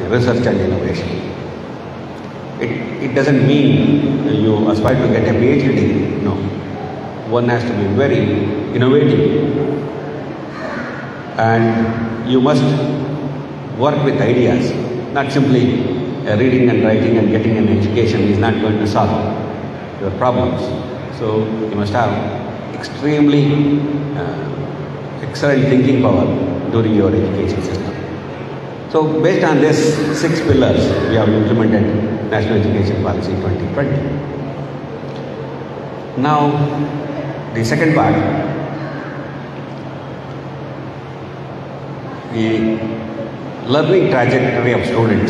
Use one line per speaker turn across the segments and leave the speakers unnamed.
research and innovation. It, it doesn't mean you aspire to get a PhD degree. No. One has to be very innovative. And you must work with ideas, not simply uh, reading and writing and getting an education is not going to solve your problems. So you must have extremely uh, excellent thinking power during your education system. So based on this six pillars, we have implemented National Education Policy 2020. Now, the second part, the learning trajectory of students.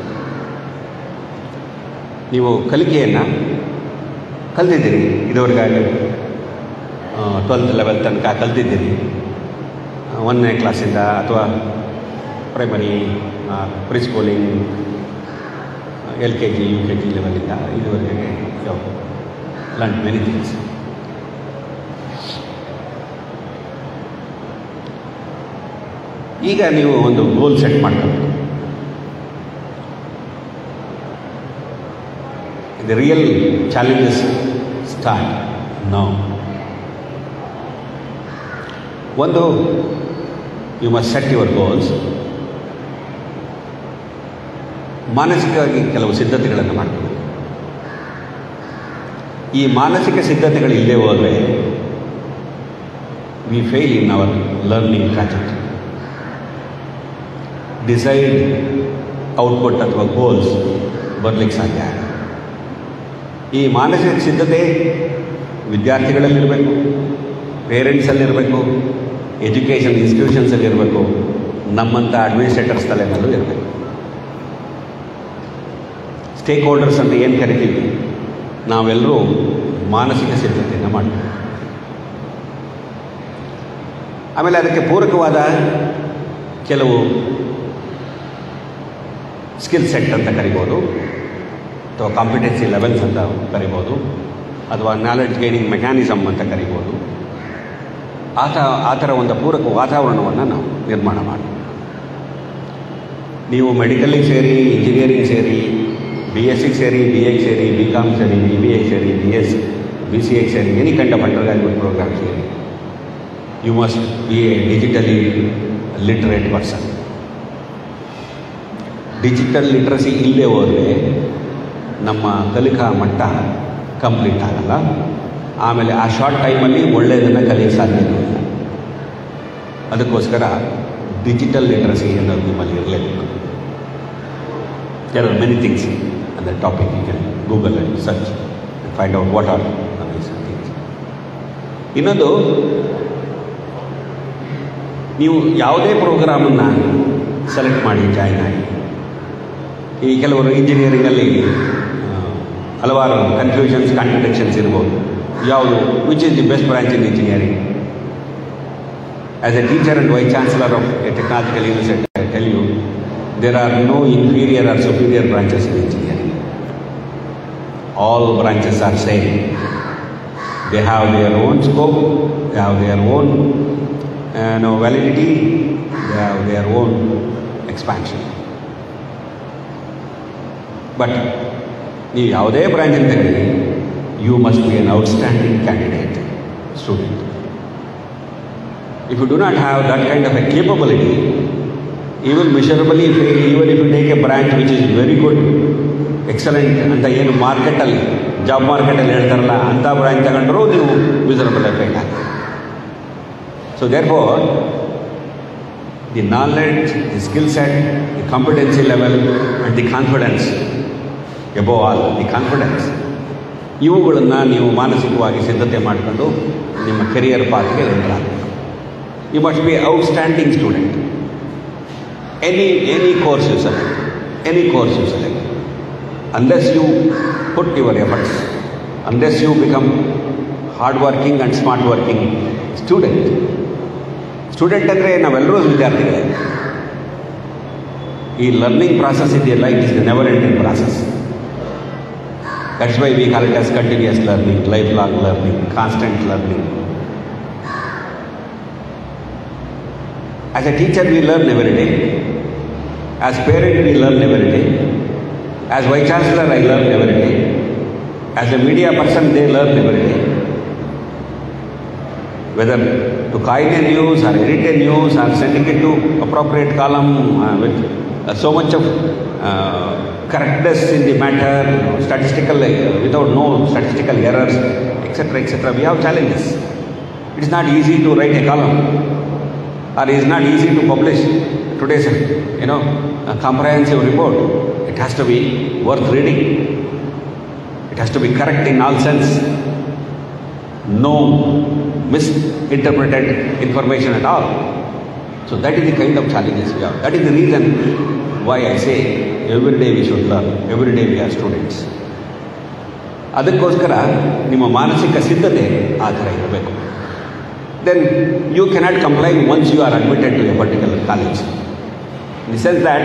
ನೀವು ಕಲಿಕೆಯನ್ನು ಕಲ್ತಿದ್ದೀರಿ ಇದುವರೆಗಾಗಲಿ twelfth level ತನಕ ಕಲ್ತಿದ್ದೀರಿ ಒಂದನೇ ಕ್ಲಾಸಿಂದ ಅಥವಾ primary pre schooling L K G U K G ಲೆವೆಲಿಂದ ಇದುವರೆಗೆ ಯಾವ learn many things ಈಗ ನೀವು ಒಂದು ಗೋಲ್ ಸೆಟ್ ಮಾಡ್ಕೋಬೇಕು the real challenges start now ಒಂದು you must set your goals ಮಾನಸಿಕವಾಗಿ ಕೆಲವು ಸಿದ್ಧತೆಗಳನ್ನು ಮಾಡ್ಕೋಬೇಕು ಈ ಮಾನಸಿಕ ಸಿದ್ಧತೆಗಳು ಇಲ್ಲದೆ ಹೋದರೆ we fail in our learning project decide output ಅಥವಾ ಗೋಲ್ಸ್ ಬರಲಿಕ್ಕೆ ಸಾಧ್ಯ ಆಗಲ್ಲ ಈ ಮಾನಸಿಕ ಸಿದ್ಧತೆ ವಿದ್ಯಾರ್ಥಿಗಳಲ್ಲಿರಬೇಕು ಪೇರೆಂಟ್ಸಲ್ಲಿರಬೇಕು ಎಜುಕೇಷನ್ ಇನ್ಸ್ಟಿಟ್ಯೂಷನ್ಸಲ್ಲಿರಬೇಕು ನಮ್ಮಂಥ ಅಡ್ಮಿನಿಸ್ಟ್ರೇಟರ್ಸ್ ತಲೆನಲ್ಲೂ ಇರಬೇಕು ಸ್ಟೇಕ್ ಹೋಲ್ಡರ್ಸ್ ಅಂತ ಏನು ಕರಿತೀವಿ ನಾವೆಲ್ಲರೂ ಮಾನಸಿಕ ಸಿದ್ಧತೆಯನ್ನು ಮಾಡಬೇಕು ಆಮೇಲೆ ಅದಕ್ಕೆ ಪೂರಕವಾದ ಕೆಲವು ಸ್ಕಿಲ್ ಸೆಟ್ ಅಂತ ಕರಿಬೋದು ಅಥವಾ ಕಾಂಪಿಟೆನ್ಸಿ ಲೆವೆಲ್ಸ್ ಅಂತ ಕರಿಬೋದು ಅಥವಾ ನಾಲೆಡ್ಜ್ ಗೈನಿಂಗ್ ಮೆಕ್ಯಾನಿಸಮ್ ಅಂತ ಕರಿಬೋದು ಆ ಥ ಆ ಥರ ಒಂದು ಪೂರಕ ವಾತಾವರಣವನ್ನು ನಾವು ನಿರ್ಮಾಣ ಮಾಡಿ ನೀವು ಮೆಡಿಕಲಿಗೆ ಸೇರಿ ಇಂಜಿನಿಯರಿಂಗ್ ಸೇರಿ ಬಿ ಎಸ್ ಸಿಗೆ ಸೇರಿ ಬಿ ಎಗೆ ಸೇರಿ ಬಿ ಕಾಮ್ ಸೇರಿ ಬಿ ಬಿ ಎಗೆ ಸೇರಿ ಬಿ ಎಸ್ ಬಿ ಸಿ ಎಗೆ ಸೇರಿ any kind of undergraduate program ಸೇರಿ you must be a digitally literate person digital literacy ಇಲ್ಲದೆ ಹೋದರೆ ನಮ್ಮ ಕಲಿಕಾ ಮಟ್ಟ ಕಂಪ್ಲೀಟ್ ಆಗಲ್ಲ ಆಮೇಲೆ ಆ ಶಾರ್ಟ್ ಟೈಮಲ್ಲಿ ಒಳ್ಳೆಯದನ್ನು ಕಲಿಯೋಕ್ಕೆ ಸಾಧ್ಯ ಇಲ್ಲ ಅದಕ್ಕೋಸ್ಕರ ಡಿಜಿಟಲ್ ಲಿಟ್ರಸಿ ಅನ್ನೋದು ನಿಮ್ಮಲ್ಲಿ ಇರಲೇಬೇಕು there are many things on the topic you can Google ಅಲ್ಲಿ search find out what are things ಇನ್ನೊಂದು ನೀವು ಯಾವುದೇ ಪ್ರೋಗ್ರಾಮನ್ನು ಸೆಲೆಕ್ಟ್ ಮಾಡಿ ಜಾಯ್ನ್ ಆಗಿ ಈ ಕೆಲವರು ಇಂಜಿನಿಯರಿಂಗಲ್ಲಿ ಹಲವಾರು ಕನ್ಫ್ಯೂಷನ್ಸ್ ಕಾಂಟ್ರಡಿಕ್ಷನ್ಸ್ ಇರ್ಬೋದು ಯಾವುದು which is the best branch in engineering as a teacher and vice chancellor of a technological university I tell you there are no inferior or superior branches in engineering all branches are same they have their own scope they have their own no validity they have their own expansion but ನೀವು ಯಾವುದೇ ಬ್ರಾಂಚಿನ ತೆಗೆದಿ you must be an outstanding candidate student if you do not have that kind of a capability you will miserably fail even if you take a branch which is very good excellent ಅಂತ ಏನು ಮಾರ್ಕೆಟಲ್ಲಿ job ಮಾರ್ಕೆಟಲ್ಲಿ ಹೇಳ್ತಾರಲ್ಲ ಅಂಥ branch ತಗೊಂಡ್ರೂ ನೀವು miserable fail ಆಗ್ತೀವಿ so therefore the knowledge the skill set the competency level and the confidence above all the confidence ಇವುಗಳನ್ನು ನೀವು ಮಾನಸಿಕವಾಗಿ ಸಿದ್ಧತೆ ಮಾಡಿಕೊಂಡು ನಿಮ್ಮ ಕೆರಿಯರ್ ಪಾತ್ಗೆ ಎಂಟರ್ ಆಗಬೇಕು you must be outstanding student any any course you select any course you select unless you put your efforts unless you become hard working and smart working student student ಅಂದರೆ ನಾವೆಲ್ಲರೂ ವಿದ್ಯಾರ್ಥಿಗಳೇ ಈ learning process ಇದೆಯಲ್ಲ it is never ending process that's why we call it as continuous learning life long learning constant learning as a teacher we learn every day As parent, we learn every day. As vice chancellor, I learn every day. As a media person, they learn every day. Whether to coin a news or edit a news or sending it to appropriate column uh, with uh, so much of uh, correctness in the matter, statistical, uh, without no statistical errors, etc., etc. We have challenges. It is not easy to write a column, or it is not easy to publish today's, you know, a comprehensive report. It has to be worth reading. It has to be correct in all sense. No misinterpreted information at all. So that is the kind of challenges we have. That is the reason why I say every day we should learn. Every day we are students. ಅದಕ್ಕೋಸ್ಕರ ನಿಮ್ಮ ಮಾನಸಿಕ ಸಿದ್ಧತೆ ಆ ಥರ ಇರಬೇಕು then you cannot complain once you are admitted to a particular college in the sense that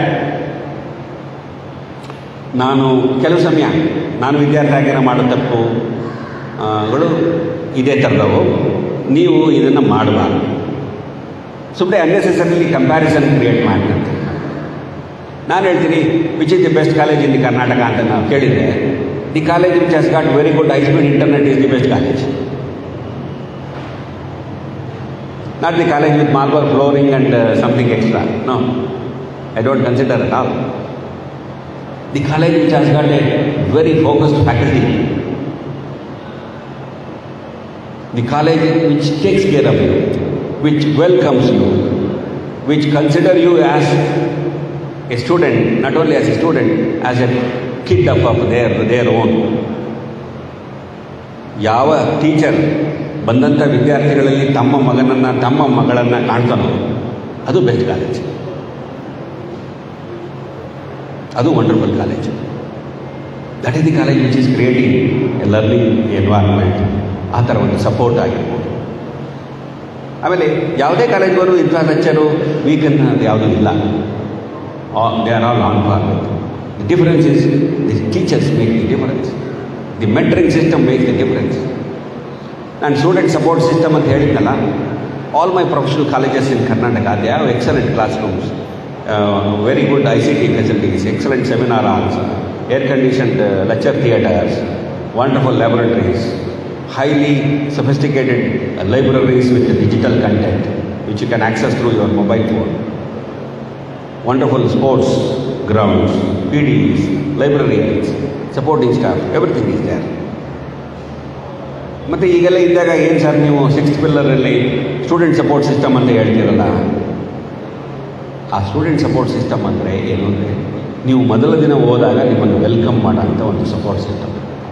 ನಾನು ಕೆಲವು ಸಮಯ ನಾನು ವಿದ್ಯಾರ್ಥಿ ಆಗಿರೋ ಮಾಡೋ ತಪ್ಪು ಆ, ಗಳು ಇದೇ ಥರದವು ನೀವು ಇದನ್ನು ಮಾಡಬಾರ್ದು ಸುಮ್ಮನೆ ಅನ್ನೆಸೆಸರಿಲಿ ಕಂಪ್ಯಾರಿಸನ್ ಕ್ರಿಯೇಟ್ ಮಾಡಿದಂತೆ ನಾನು ಹೇಳ್ತೀನಿ which is the best college in the Karnataka ಅಂತ ನಾವು ಕೇಳಿದರೆ the college which has got very good high speed internet is the best college not the college with marble flooring and something extra no I don't consider at all the college which has got a very focused faculty the college which takes care of you, which welcomes you, which consider you as a student, not only as a student, as a kid of, of their, their own. ಯಾವ teacher ಬಂದಂಥ ವಿದ್ಯಾರ್ಥಿಗಳಲ್ಲಿ ತಮ್ಮ ಮಗನನ್ನು ತಮ್ಮ ಮಗಳನ್ನು ಕಾಣ್ತಾನೋ ಅದು best college ಅದು wonderful college that is the college which is creating a learning environment ಆ ಥರ ಒಂದು ಸಪೋರ್ಟ್ ಆಗಿರ್ಬೋದು ಆಮೇಲೆ ಯಾವುದೇ ಕಾಲೇಜ್ವರು ಇಂಥ ಲೆಕ್ಚರು ವೀಕನ್ನು ಅದು ಯಾವುದೂ ಇಲ್ಲ they are all on par the difference is the teachers make the difference the mentoring system make the difference ನಾನು ಸ್ಟೂಡೆಂಟ್ ಸಪೋರ್ಟ್ ಸಿಸ್ಟಮ್ ಅಂತ ಹೇಳಿದ್ನಲ್ಲ all my professional colleges in Karnataka they have excellent classrooms very good I C T facilities excellent seminar halls air conditioned lecture theatres wonderful laboratories highly sophisticated uh, libraries with digital content which you can access through your mobile phone. Wonderful sports grounds, PDs, libraries, supporting staff, everything is there. ಮತ್ತು ಈಗೆಲ್ಲ ಇದ್ದಾಗ ಏನು sir ನೀವು sixth ಪಿಲ್ಲರಲ್ಲಿ student support system ಅಂತ ಹೇಳ್ತೀರಲ್ಲ ಆ student support system ಅಂದರೆ ಏನು ಅಂದರೆ ನೀವು ಮೊದಲ ದಿನ ಹೋದಾಗ ನಿಮ್ಮನ್ನು ವೆಲ್ಕಮ್ ಮಾಡೋಂಥ ಒಂದು ಸಪೋರ್ಟ್ ಸಿಸ್ಟಮ್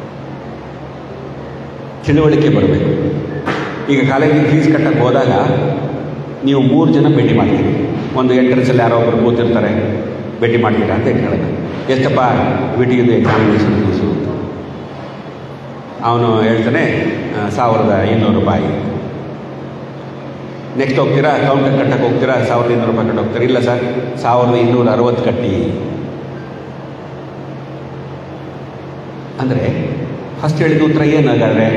ತಿಳುವಳಿಕೆ ಬರಬೇಕು ಈಗ ಕಾಲೇಜಿಗೆ ಫೀಸ್ ಕಟ್ಟಕ್ಕೆ ಹೋದಾಗ ನೀವು ಮೂರು ಜನ ಭೇಟಿ ಮಾಡ್ತೀರಿ ಒಂದು ಎಂಟ್ರೆನ್ಸಲ್ಲಿ ಯಾರೋ ಒಬ್ಬರು ಕೂತಿರ್ತಾರೆ ಭೇಟಿ ಮಾಡ್ತೀರಾ ಅಂತ ಇಟ್ಕೊಳ್ಳೋದು ಎಷ್ಟಪ್ಪ ವಿಟಿದು ಎಕ್ಸಾಮಿನೇಷನ್ ಫೀಸು ಅವನು ಹೇಳ್ತಾನೆ ಆ, ಸಾವಿರದ ಇನ್ನೂರು ರೂಪಾಯಿ ನೆಕ್ಸ್ಟ್ ಹೋಗ್ತೀರಾ ಕೌಂಟರ್ ಕಟ್ಟಕ್ಕೆ ಹೋಗ್ತೀರಾ ಸಾವಿರದ ಇನ್ನೂರು ರೂಪಾಯಿ ಕಟ್ಟಿ ಹೋಗ್ತೀರಾ ಇಲ್ಲ ಸರ್ ಸಾವಿರದ ಇನ್ನೂರ ಅರವತ್ತು ಕಟ್ಟಿ ಅಂದರೆ ಫಸ್ಟ್ ಹೇಳಿದ ಉತ್ತರ ಏನಾಗಾದ್ರೆ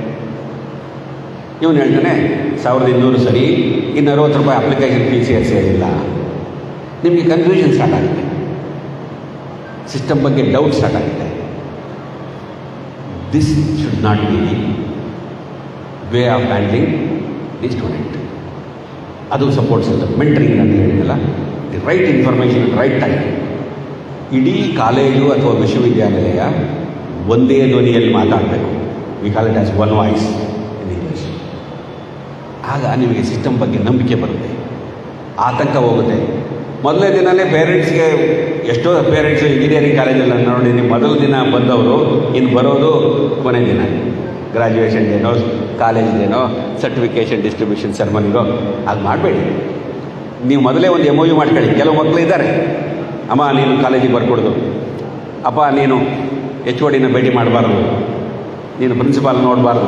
ಇವನು ಹೇಳ್ತಾನೆ ಸಾವಿರದ ಇನ್ನೂರು ಸರಿ ಇನ್ನು ಅರವತ್ತು ರೂಪಾಯಿ ಅಪ್ಲಿಕೇಶನ್ ಫೀಸ್ ಸೇರಿಲ್ಲ ನಿಮಗೆ ಕನ್ಫ್ಯೂಷನ್ ಸ್ಟಾರ್ಟ್ ಆಗುತ್ತೆ ಸಿಸ್ಟಮ್ ಬಗ್ಗೆ ಡೌಟ್ ಸ್ಟಾರ್ಟ್ ಆಗುತ್ತೆ this should not be way of handling the student ಅದು ಸಪೋರ್ಟ್ ಸಿಸ್ಟಮ್ ಮೆಂಟರಿಂಗ್ ಅಂತ ಹೇಳಿದಲ್ಲ the right information right time ಇಡೀ ಕಾಲೇಜು ಅಥವಾ ವಿಶ್ವವಿದ್ಯಾನಿಲಯ ಒಂದೇ ಧ್ವನಿಯಲ್ಲಿ ಮಾತಾಡಬೇಕು we call it as one voice in English ಆಗ ನಿಮಗೆ ಸಿಸ್ಟಮ್ ಬಗ್ಗೆ ನಂಬಿಕೆ ಬರುತ್ತೆ ಆತಂಕ ಹೋಗುತ್ತೆ ಮೊದಲನೇ ದಿನವೇ ಪೇರೆಂಟ್ಸ್ಗೆ ಎಷ್ಟೋ ಪೇರೆಂಟ್ಸು ಇಂಜಿನಿಯರಿಂಗ್ ಕಾಲೇಜಲ್ಲಿ ನಾನು ನೋಡಿದ್ದೀನಿ ಮೊದಲ ದಿನ ಬಂದವರು ಇನ್ನು ಬರೋದು ಕೊನೆ ದಿನ ಗ್ರ್ಯಾಜುಯೇಷನ್ ಡೇನೋ ಕಾಲೇಜ್ ಡೇನೋ ಸರ್ಟಿಫಿಕೇಷನ್ ಡಿಸ್ಟ್ರಿಬ್ಯೂಷನ್ ಸೆರೆಮನಿಗೋ ಅದು ಮಾಡಬೇಡಿ ನೀವು ಮೊದಲೇ ಒಂದು ಎಮ್ ಯು ಮಾಡ್ಕೊಳ್ಳಿ ಕೆಲವು ಮಕ್ಕಳು ಇದ್ದಾರೆ ಅಮ್ಮ ನೀನು ಕಾಲೇಜಿಗೆ ಬರ್ಕೊಡ್ದು ಅಪ್ಪ ನೀನು ಎಚ್ ಒಡಿನ ಭೇಟಿ ಮಾಡಬಾರ್ದು ನೀನು ಪ್ರಿನ್ಸಿಪಾಲ್ ನೋಡಬಾರ್ದು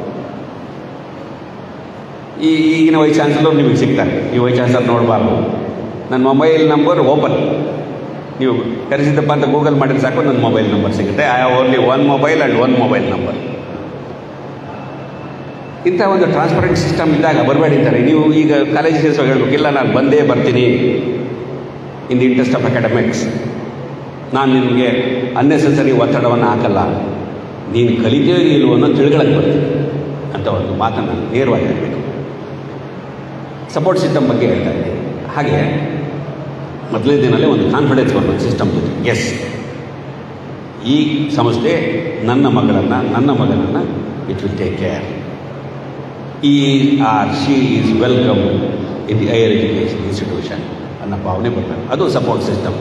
ಈ ಈಗಿನ ವೈಸ್ ಚಾನ್ಸಲರ್ ನಿಮಗೆ ಸಿಗ್ತಾರೆ ಈ ವೈಸ್ ಚಾನ್ಸಲರ್ ನೋಡಬಾರ್ದು ನನ್ನ ಮೊಬೈಲ್ ನಂಬರ್ ಓಪನ್ ನೀವು ಕರೆಸಿದ್ದಪ್ಪ ಅಂತ ಗೂಗಲ್ ಮಾಡಿದ್ರೆ ಸಾಕು ನನ್ನ ಮೊಬೈಲ್ ನಂಬರ್ ಸಿಗುತ್ತೆ I have only one mobile and one mobile number ಇಂಥ ಒಂದು ಟ್ರಾನ್ಸ್ಪರೆಂಟ್ ಸಿಸ್ಟಮ್ ಇದ್ದಾಗ ಬರಬೇಡಿ ಅಂತಾರೆ ನೀವು ಈಗ ಕಾಲೇಜ್ ಸೇರಿಸುವಾಗ ಹೇಳ್ಬೇಕು ಇಲ್ಲ ನಾನು ಬಂದೇ ಬರ್ತೀನಿ in the interest of academics ನಾನು ನಿನಗೆ ಅನ್ನೆಸೆಸರಿ ಒತ್ತಡವನ್ನು ಹಾಕಲ್ಲ ನೀನು ಕಲಿತೀಯೋ ಇಲ್ವೋ ಅನ್ನೋ ತಿಳ್ಕೊಳಕ್ಕೆ ಬರ್ತೀನಿ ಅಂತ ಒಂದು ಮಾತನ್ನು ನೇರವಾಗಿ ಹೇಳಬೇಕು ಸಪೋರ್ಟ್ ಸಿಸ್ಟಮ್ ಬಗ್ಗೆ ಹೇಳ್ತಾ ಇದ್ದೀನಿ ಹಾಗೆ ಮೊದಲನೇ ದಿನಲ್ಲೇ ಒಂದು ಕಾನ್ಫಿಡೆನ್ಸ್ ಬರಬೇಕು ಸಿಸ್ಟಮ್ ಜೊತೆ ಎಸ್ ಈ ಸಂಸ್ಥೆ ನನ್ನ ಮಗಳನ್ನು ನನ್ನ ಮಗನನ್ನು it will take care he or she is welcome in the higher education institution ಅನ್ನೋ ಭಾವನೆ ಬರಬೇಕು ಅದು ಸಪೋರ್ಟ್ ಸಿಸ್ಟಮ್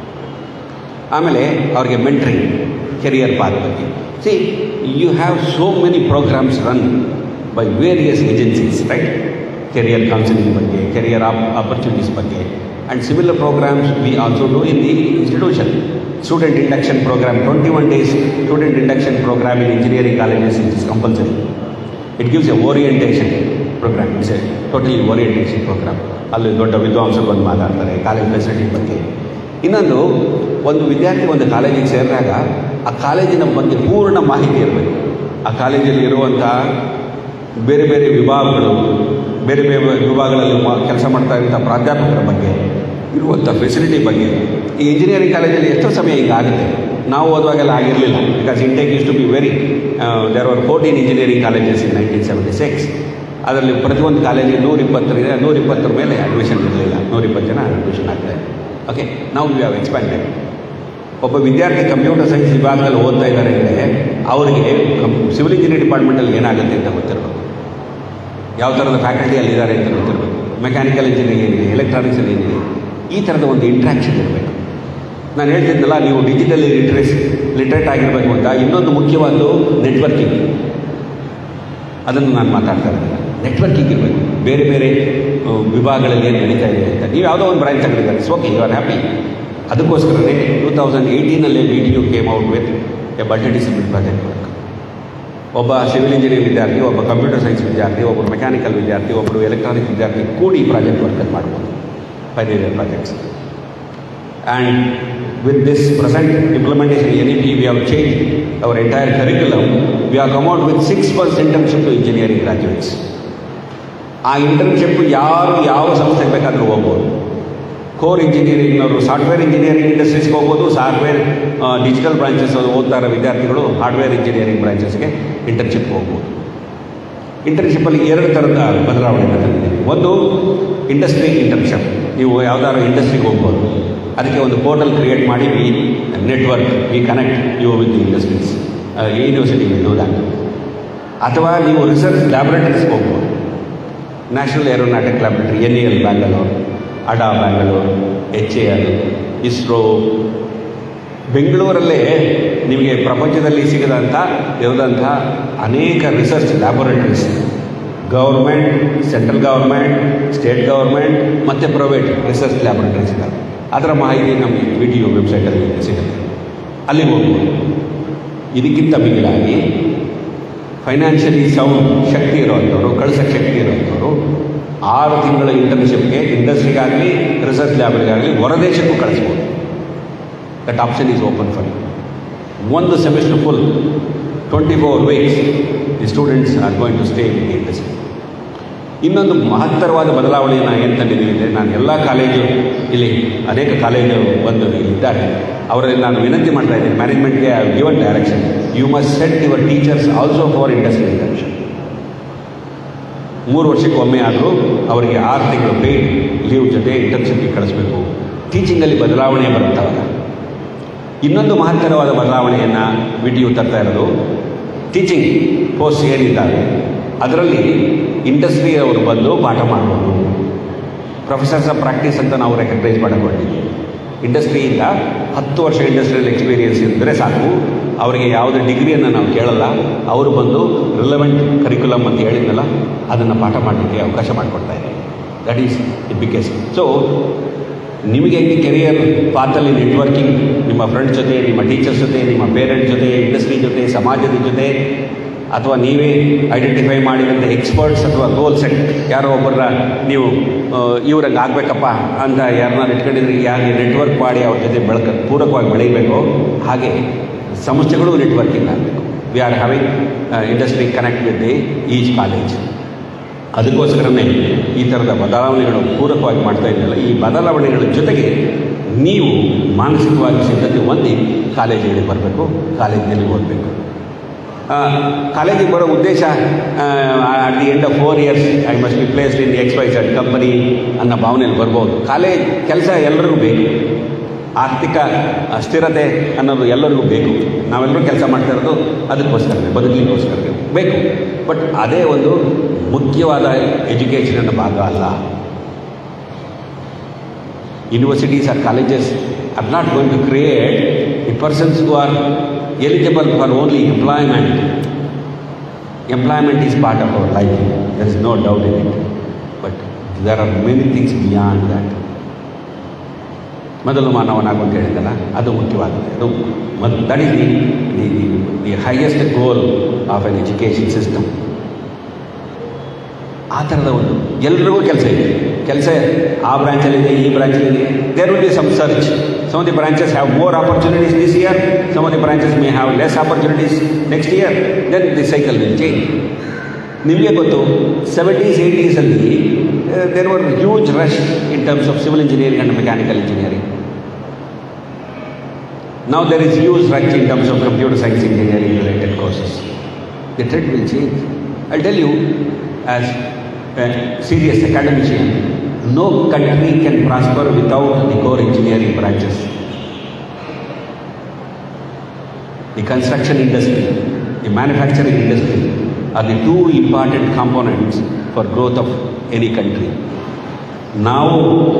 ಆಮೇಲೆ ಅವ್ರಿಗೆ ಮೆಂಟ್ರಿಂಗ್ ಕೆರಿಯರ್ ಪಾತ್ ಬಗ್ಗೆ see you have so many programmes run by various agencies right career counselling ಬಗ್ಗೆ career op opportunities ಬಗ್ಗೆ and similar programmes we also do in the institution student induction programme twenty one days student induction programme in engineering colleges it is compulsory it gives a orientation programme it's a totally orientation programme ಅಲ್ಲಿ ದೊಡ್ಡ ವಿದ್ವಾಂಸರು ಬಂದು ಮಾತಾಡ್ತಾರೆ college facility ಬಗ್ಗೆ ಇನ್ನೊಂದು ಒಂದು ವಿದ್ಯಾರ್ಥಿ ಒಂದು ಕಾಲೇಜಿಗೆ ಸೇರಿದಾಗ ಆ ಕಾಲೇಜಿನ ಬಗ್ಗೆ ಪೂರ್ಣ ಮಾಹಿತಿ ಇರಬೇಕು ಆ ಕಾಲೇಜಲ್ಲಿ ಇರುವಂಥ ಬೇರೆ ಬೇರೆ ವಿಭಾಗಗಳು ಬೇರೆ ಬೇರೆ ವಿಭಾಗಗಳಲ್ಲಿ ಕೆಲಸ ಮಾಡ್ತಾ ಇರುವಂಥ ಪ್ರಾಧ್ಯಾಪಕರ ಬಗ್ಗೆ ಇರುವಂಥ ಫೆಸಿಲಿಟಿ ಬಗ್ಗೆ ಈ ಇಂಜಿನಿಯರಿಂಗ್ ಕಾಲೇಜಲ್ಲಿ ಎಷ್ಟೋ ಸಮಯ ಈಗ ಆಗುತ್ತೆ ನಾವು ಓದುವಾಗೆಲ್ಲ ಆಗಿರಲಿಲ್ಲ because intake is to be very there are fourteen engineering colleges in nineteen seventy six ಅದರಲ್ಲಿ ಪ್ರತಿಯೊಂದು ಕಾಲೇಜಿಗೆ ನೂರಿಪ್ಪತ್ತರಿಂದ ನೂರಿಪ್ಪತ್ತರ ಮೇಲೆ ಅಡ್ಮಿಷನ್ ಇರಲಿಲ್ಲ ನೂರಿಪ್ಪತ್ತು ಜನ ಅಡ್ಮಿಷನ್ ಆಗ್ತಾರೆ ಓಕೆ ನಾವು ವಿ ಹ್ಯಾವ್ ಎಕ್ಸ್ಪ್ಯಾಂಡೆಡ್ ಒಬ್ಬ ವಿದ್ಯಾರ್ಥಿ ಕಂಪ್ಯೂಟರ್ ಸೈನ್ಸ್ ವಿಭಾಗದಲ್ಲಿ ಓದ್ತಾ ಇದ್ದಾರೆ ಅಂದರೆ ಅವರಿಗೆ ಸಿವಿಲ್ ಇಂಜಿನಿಯರ್ ಡಿಪಾರ್ಟ್ಮೆಂಟಲ್ಲಿ ಏನಾಗುತ್ತೆ ಅಂತ ಗೊತ್ತಿರಬೇಕು ಯಾವ ಥರದ ಫ್ಯಾಕಲ್ಟಿ ಅಲ್ಲಿದ್ದಾರೆ ಅಂತ ಗೊತ್ತಿರಬೇಕು ಮೆಕ್ಯಾನಿಕಲ್ ಇಂಜಿನಿಯರಿಂಗ್ ಏನಿದೆ ಎಲೆಕ್ಟ್ರಾನಿಕ್ಸ್ ಏನಿದೆ ಈ ಥರದ ಒಂದು ಇಂಟ್ರಾಕ್ಷನ್ ಇರಬೇಕು ನಾನು ಹೇಳ್ತಿದ್ನಲ್ಲ ನೀವು ಡಿಜಿಟಲಿ ಲಿಟ್ರೇಸ್ ಲಿಟ್ರೇಟ್ ಆಗಿರಬೇಕು ಅಂತ ಇನ್ನೊಂದು ಮುಖ್ಯವಾದ್ದು ನೆಟ್ವರ್ಕಿಂಗ್ ಅದನ್ನು ನಾನು ಮಾತಾಡ್ತಾ ಇದ್ದೀನಿ ನೆಟ್ವರ್ಕಿಂಗ್ ಇರಬೇಕು ಬೇರೆ ಬೇರೆ ಆ, ವಿಭಾಗಗಳಲ್ಲಿ ಏನು ನಡೀತಾ ಇದೆ ಅಂತ ನೀವು ಯಾವುದೋ ಒಂದು ಬ್ರಾಂಚ್ ತಗೊಂಡಿದ್ದಾರೆ ಓಕೆ ಯು ಆರ್ ಹ್ಯಾಪಿ ಅದಕ್ಕೋಸ್ಕರನೇ ಟೂ ತೌಸಂಡ್ ಏಯ್ಟೀನಲ್ಲೇ V T U came out with a multi discipline project work ಒಬ್ಬ ಸಿವಿಲ್ ಇಂಜಿನಿಯರಿಂಗ್ ವಿದ್ಯಾರ್ಥಿ ಒಬ್ಬ ಕಂಪ್ಯೂಟರ್ ಸೈನ್ಸ್ ವಿದ್ಯಾರ್ಥಿ ಒಬ್ಬರು ಮೆಕ್ಯಾನಿಕಲ್ ವಿದ್ಯಾರ್ಥಿ ಒಬ್ಬರು ಎಲೆಕ್ಟ್ರಾನಿಕ್ ವಿದ್ಯಾರ್ಥಿ ಕೂಡಿ ಪ್ರಾಜೆಕ್ಟ್ ವರ್ಕನ್ನು ಮಾಡ್ಬೋದು ಪೈನೇರಿಯರ್ projects and with this present implementation N E P we have change our entire curriculum we have come out with six months internship to engineering graduates ಆ ಇಂಟರ್ನ್ಶಿಪ್ ಯಾರು ಯಾವ ಸಂಸ್ಥೆಗೆ ಬೇಕಾದರೂ ಹೋಗ್ಬೋದು ಕೋರ್ ಇಂಜಿನಿಯರಿಂಗ್ನವರು ಸಾಫ್ಟ್ವೇರ್ ಇಂಜಿನಿಯರಿಂಗ್ ಇಂಡಸ್ಟ್ರೀಸ್ಗೆ ಹೋಗ್ಬೋದು ಸಾಫ್ಟ್ವೇರ್ ಡಿಜಿಟಲ್ ಬ್ರಾಂಚಸ್ ಓದ್ತಾ ಇರೋ ವಿದ್ಯಾರ್ಥಿಗಳು ಹಾರ್ಡ್ವೇರ್ ಇಂಜಿನಿಯರಿಂಗ್ ಬ್ರಾಂಚಸ್ಗೆ ಇಂಟರ್ನ್ಶಿಪ್ಗೆ ಹೋಗ್ಬೋದು ಇಂಟರ್ನ್ಶಿಪ್ಪಲ್ಲಿ ಎರಡು ಥರದ ಬದಲಾವಣೆ ತಂದಿದ್ದೀವಿ ಒಂದು ಇಂಡಸ್ಟ್ರಿ ಇಂಟರ್ನ್ಶಿಪ್ ನೀವು ಯಾವ್ದಾದ್ರು ಇಂಡಸ್ಟ್ರಿಗೆ ಹೋಗ್ಬೋದು ಅದಕ್ಕೆ ಒಂದು ಪೋರ್ಟಲ್ ಕ್ರಿಯೇಟ್ ಮಾಡಿ we network we connect you with industries university do that ಅಥವಾ ನೀವು ರಿಸರ್ಚ್ ಲ್ಯಾಬೊರೇಟರೀಸ್ಗೆ ಹೋಗ್ಬೋದು national aeronautic laboratory N E L Bangalore ADA Bangalore H A L ISRO ಬೆಂಗಳೂರಲ್ಲೇ ನಿಮಗೆ ಪ್ರಪಂಚದಲ್ಲಿ ಸಿಗದಂಥ ಇರದಂಥ ಅನೇಕ research laboratories government central government state government ಮತ್ತು ಪ್ರೈವೇಟ್ ರಿಸರ್ಚ್ ಲ್ಯಾಬೊರೇಟರೀಸ್ ಇದ್ದಾವೆ ಅದರ ಮಾಹಿತಿ ನಮಗೆ ವಿಡಿಯೋ ವೆಬ್ಸೈಟಲ್ಲಿ ಸಿಗುತ್ತೆ ಅಲ್ಲಿಗೆ ಹೋಗ್ಬೋದು ಇದಕ್ಕಿಂತ ಮಿಗಿಲಾಗಿ ಫೈನಾನ್ಷಿಯಲಿ ಸೌಂಡ್ ಶಕ್ತಿ ಇರುವಂಥವ್ರು ಕಳಿಸೋಕ್ಕೆ ಶಕ್ತಿ ಇರುವಂಥವ್ರು ಆರು ತಿಂಗಳ ಇಂಟರ್ನ್ಶಿಪ್ಗೆ ಇಂಡಸ್ಟ್ರಿಗಾಗಲಿ ರಿಸರ್ಚ್ ಲ್ಯಾಬ್ಗಳಿಗಾಗಲಿ ಹೊರದೇಶಕ್ಕೂ ಕಳಿಸ್ಬೋದು that option is open for ಒಂದು semester full twenty four weeks the students are going to stay in the industry ಇನ್ನೊಂದು ಮಹತ್ತರವಾದ ಬದಲಾವಣೆಯನ್ನು ಏನು ತಂದಿದ್ದೀನಿ ಅಂದರೆ ನಾನು ಎಲ್ಲ ಕಾಲೇಜು ಇಲ್ಲಿ ಅನೇಕ ಕಾಲೇಜು ಬಂದು ಇದ್ದಾರೆ ಅವರಲ್ಲಿ ನಾನು ವಿನಂತಿ ಮಾಡ್ತಾ ಇದ್ದೀನಿ ಮ್ಯಾನೇಜ್ಮೆಂಟ್ಗೆ given direction you must set your teachers also for industry internship ಮೂರು ವರ್ಷಕ್ಕೊಮ್ಮೆ ಆದರೂ ಅವರಿಗೆ ಆರು ತಿಂಗಳು ಪೇಯ್ಡ್ ಲೀವ್ ಜೊತೆ ಇಂಟರ್ನ್ಶಿಪ್ಗೆ ಕಳಿಸ್ಬೇಕು ಟೀಚಿಂಗಲ್ಲಿ ಬದಲಾವಣೆ ಬರುತ್ತವಾಗ ಇನ್ನೊಂದು ಮಹತ್ತರವಾದ ಬದಲಾವಣೆಯನ್ನು ವಿ ಟಿ ಯು ತರ್ತಾ ಇರೋದು ಟೀಚಿಂಗ್ ಪೋಸ್ಟ್ ಏನಿದ್ದಾವೆ ಅದರಲ್ಲಿ ಇಂಡಸ್ಟ್ರಿಯವರು ಬಂದು ಪಾಠ ಮಾಡ್ಬೋದು ಪ್ರೊಫೆಸರ್ಸ್ ಆಫ್ ಪ್ರಾಕ್ಟೀಸ್ ಅಂತ ನಾವು ರೆಕಗ್ನೈಸ್ ಮಾಡಿಕೊಂಡಿದ್ದೀವಿ ಇಂಡಸ್ಟ್ರಿಯಿಂದ ಹತ್ತು ವರ್ಷ ಇಂಡಸ್ಟ್ರಿಯಲ್ ಎಕ್ಸ್ಪೀರಿಯನ್ಸ್ ಇದ್ದರೆ ಸಾಕು ಅವರಿಗೆ ಯಾವುದೇ ಡಿಗ್ರಿಯನ್ನು ನಾವು ಕೇಳಲ್ಲ ಅವರು ಬಂದು ರಿಲೆವೆಂಟ್ ಕರಿಕ್ಯುಲಮ್ ಅಂತ ಹೇಳಿದ್ನಲ್ಲ ಅದನ್ನು ಪಾಠ ಮಾಡಲಿಕ್ಕೆ ಅವಕಾಶ ಮಾಡಿಕೊಡ್ತಾ ಇದೆ that is the biggest so ನಿಮಗೆ ಹೆಂಗೆ ಕೆರಿಯರ್ ಪಾತಲ್ಲಿ ನೆಟ್ವರ್ಕಿಂಗ್ ನಿಮ್ಮ ಫ್ರೆಂಡ್ಸ್ ಜೊತೆ ನಿಮ್ಮ ಟೀಚರ್ಸ್ ಜೊತೆ ನಿಮ್ಮ ಪೇರೆಂಟ್ಸ್ ಜೊತೆ ಇಂಡಸ್ಟ್ರಿ ಜೊತೆ ಸಮಾಜದ ಜೊತೆ ಅಥವಾ ನೀವೇ ಐಡೆಂಟಿಫೈ ಮಾಡಿದಂಥ ಎಕ್ಸ್ಪರ್ಟ್ಸ್ ಅಥವಾ ಗೋಲ್ ಸೆಟ್ ಯಾರೋ ಒಬ್ಬರ ನೀವು ಇವ್ರಂಗೆ ಆಗಬೇಕಪ್ಪ ಅಂತ ಯಾರನ್ನ ಇಟ್ಕೊಂಡಿದ್ರೆ ಯಾರಿಗೆ ನೆಟ್ವರ್ಕ್ ಮಾಡಿ ಅವ್ರ ಜೊತೆ ಬೆಳಕ ಪೂರಕವಾಗಿ ಬೆಳೀಬೇಕು ಹಾಗೆ ಸಂಸ್ಥೆಗಳು ನೆಟ್ವರ್ಕಿಂಗ್ ಆಗಬೇಕು we are having industry connect with the each college ಅದಕ್ಕೋಸ್ಕರನೇ ಈ ಥರದ ಬದಲಾವಣೆಗಳು ಪೂರಕವಾಗಿ ಮಾಡ್ತಾ ಇದ್ದಲ್ಲ ಈ ಬದಲಾವಣೆಗಳ ಜೊತೆಗೆ ನೀವು ಮಾನಸಿಕವಾಗಿ ಸಿದ್ಧತೆ ಹೊಂದಿ ಕಾಲೇಜಿಗೆ ಬರಬೇಕು ಕಾಲೇಜಿನಲ್ಲಿ ಓದಬೇಕು ಕಾಲೇಜಿಗೆ ಬರೋ ಉದ್ದೇಶ at the end of four years I must be placed in X Y Z company ಅನ್ನೋ ಭಾವನೆಯಲ್ಲಿ ಬರ್ಬೋದು ಕಾಲೇಜ್ ಕೆಲಸ ಎಲ್ಲರಿಗೂ ಬೇಕು ಆರ್ಥಿಕ ಸ್ಥಿರತೆ ಅನ್ನೋದು ಎಲ್ಲರಿಗೂ ಬೇಕು ನಾವೆಲ್ಲರೂ ಕೆಲಸ ಮಾಡ್ತಾ ಇರೋದು ಅದಕ್ಕೋಸ್ಕರನೇ ಬದುಕಲಿಕ್ಕೋಸ್ಕರ ಬೇಕು ಬಟ್ ಅದೇ ಒಂದು ಮುಖ್ಯವಾದ ಎಜುಕೇಷನ್ನ ಭಾಗ ಅಲ್ಲ universities or colleges are not going to create the persons who are eligible for only employment. Employment is part of our life, there is no doubt in it. But there are many things beyond that. ಮೊದಲು ಮಾನವನಾಗು ಅಂತ ಹೇಳಿದ್ದಲ್ಲ ಅದು ಮುಖ್ಯವಾಗಿದೆ ಅದು ಮದ್ that is the the the highest goal of an education system ಆ ಥರದ ಒಂದು ಎಲ್ರಿಗೂ ಕೆಲಸ ಇದೆ ಕೆಲಸ ಆ ಬ್ರಾಂಚಲ್ಲಿದೆ ಈ ಬ್ರಾಂಚಲ್ಲಿದೆ there will be some search some of the branches have more opportunities this year some of the branches may have less opportunities next year then the cycle will change ನಿಮಗೆ ಗೊತ್ತು ಸೆವೆಂಟೀಸ್ ಏಯ್ಟೀಸಲ್ಲಿ there were huge rush in terms of civil engineering and mechanical engineering Now there is huge rush in terms of computer science engineering related courses. The trend will change. I'll tell you, as a serious academician, no country can prosper without the core engineering branches. The construction industry, the manufacturing industry are the two important components for growth of any country. ನಾವು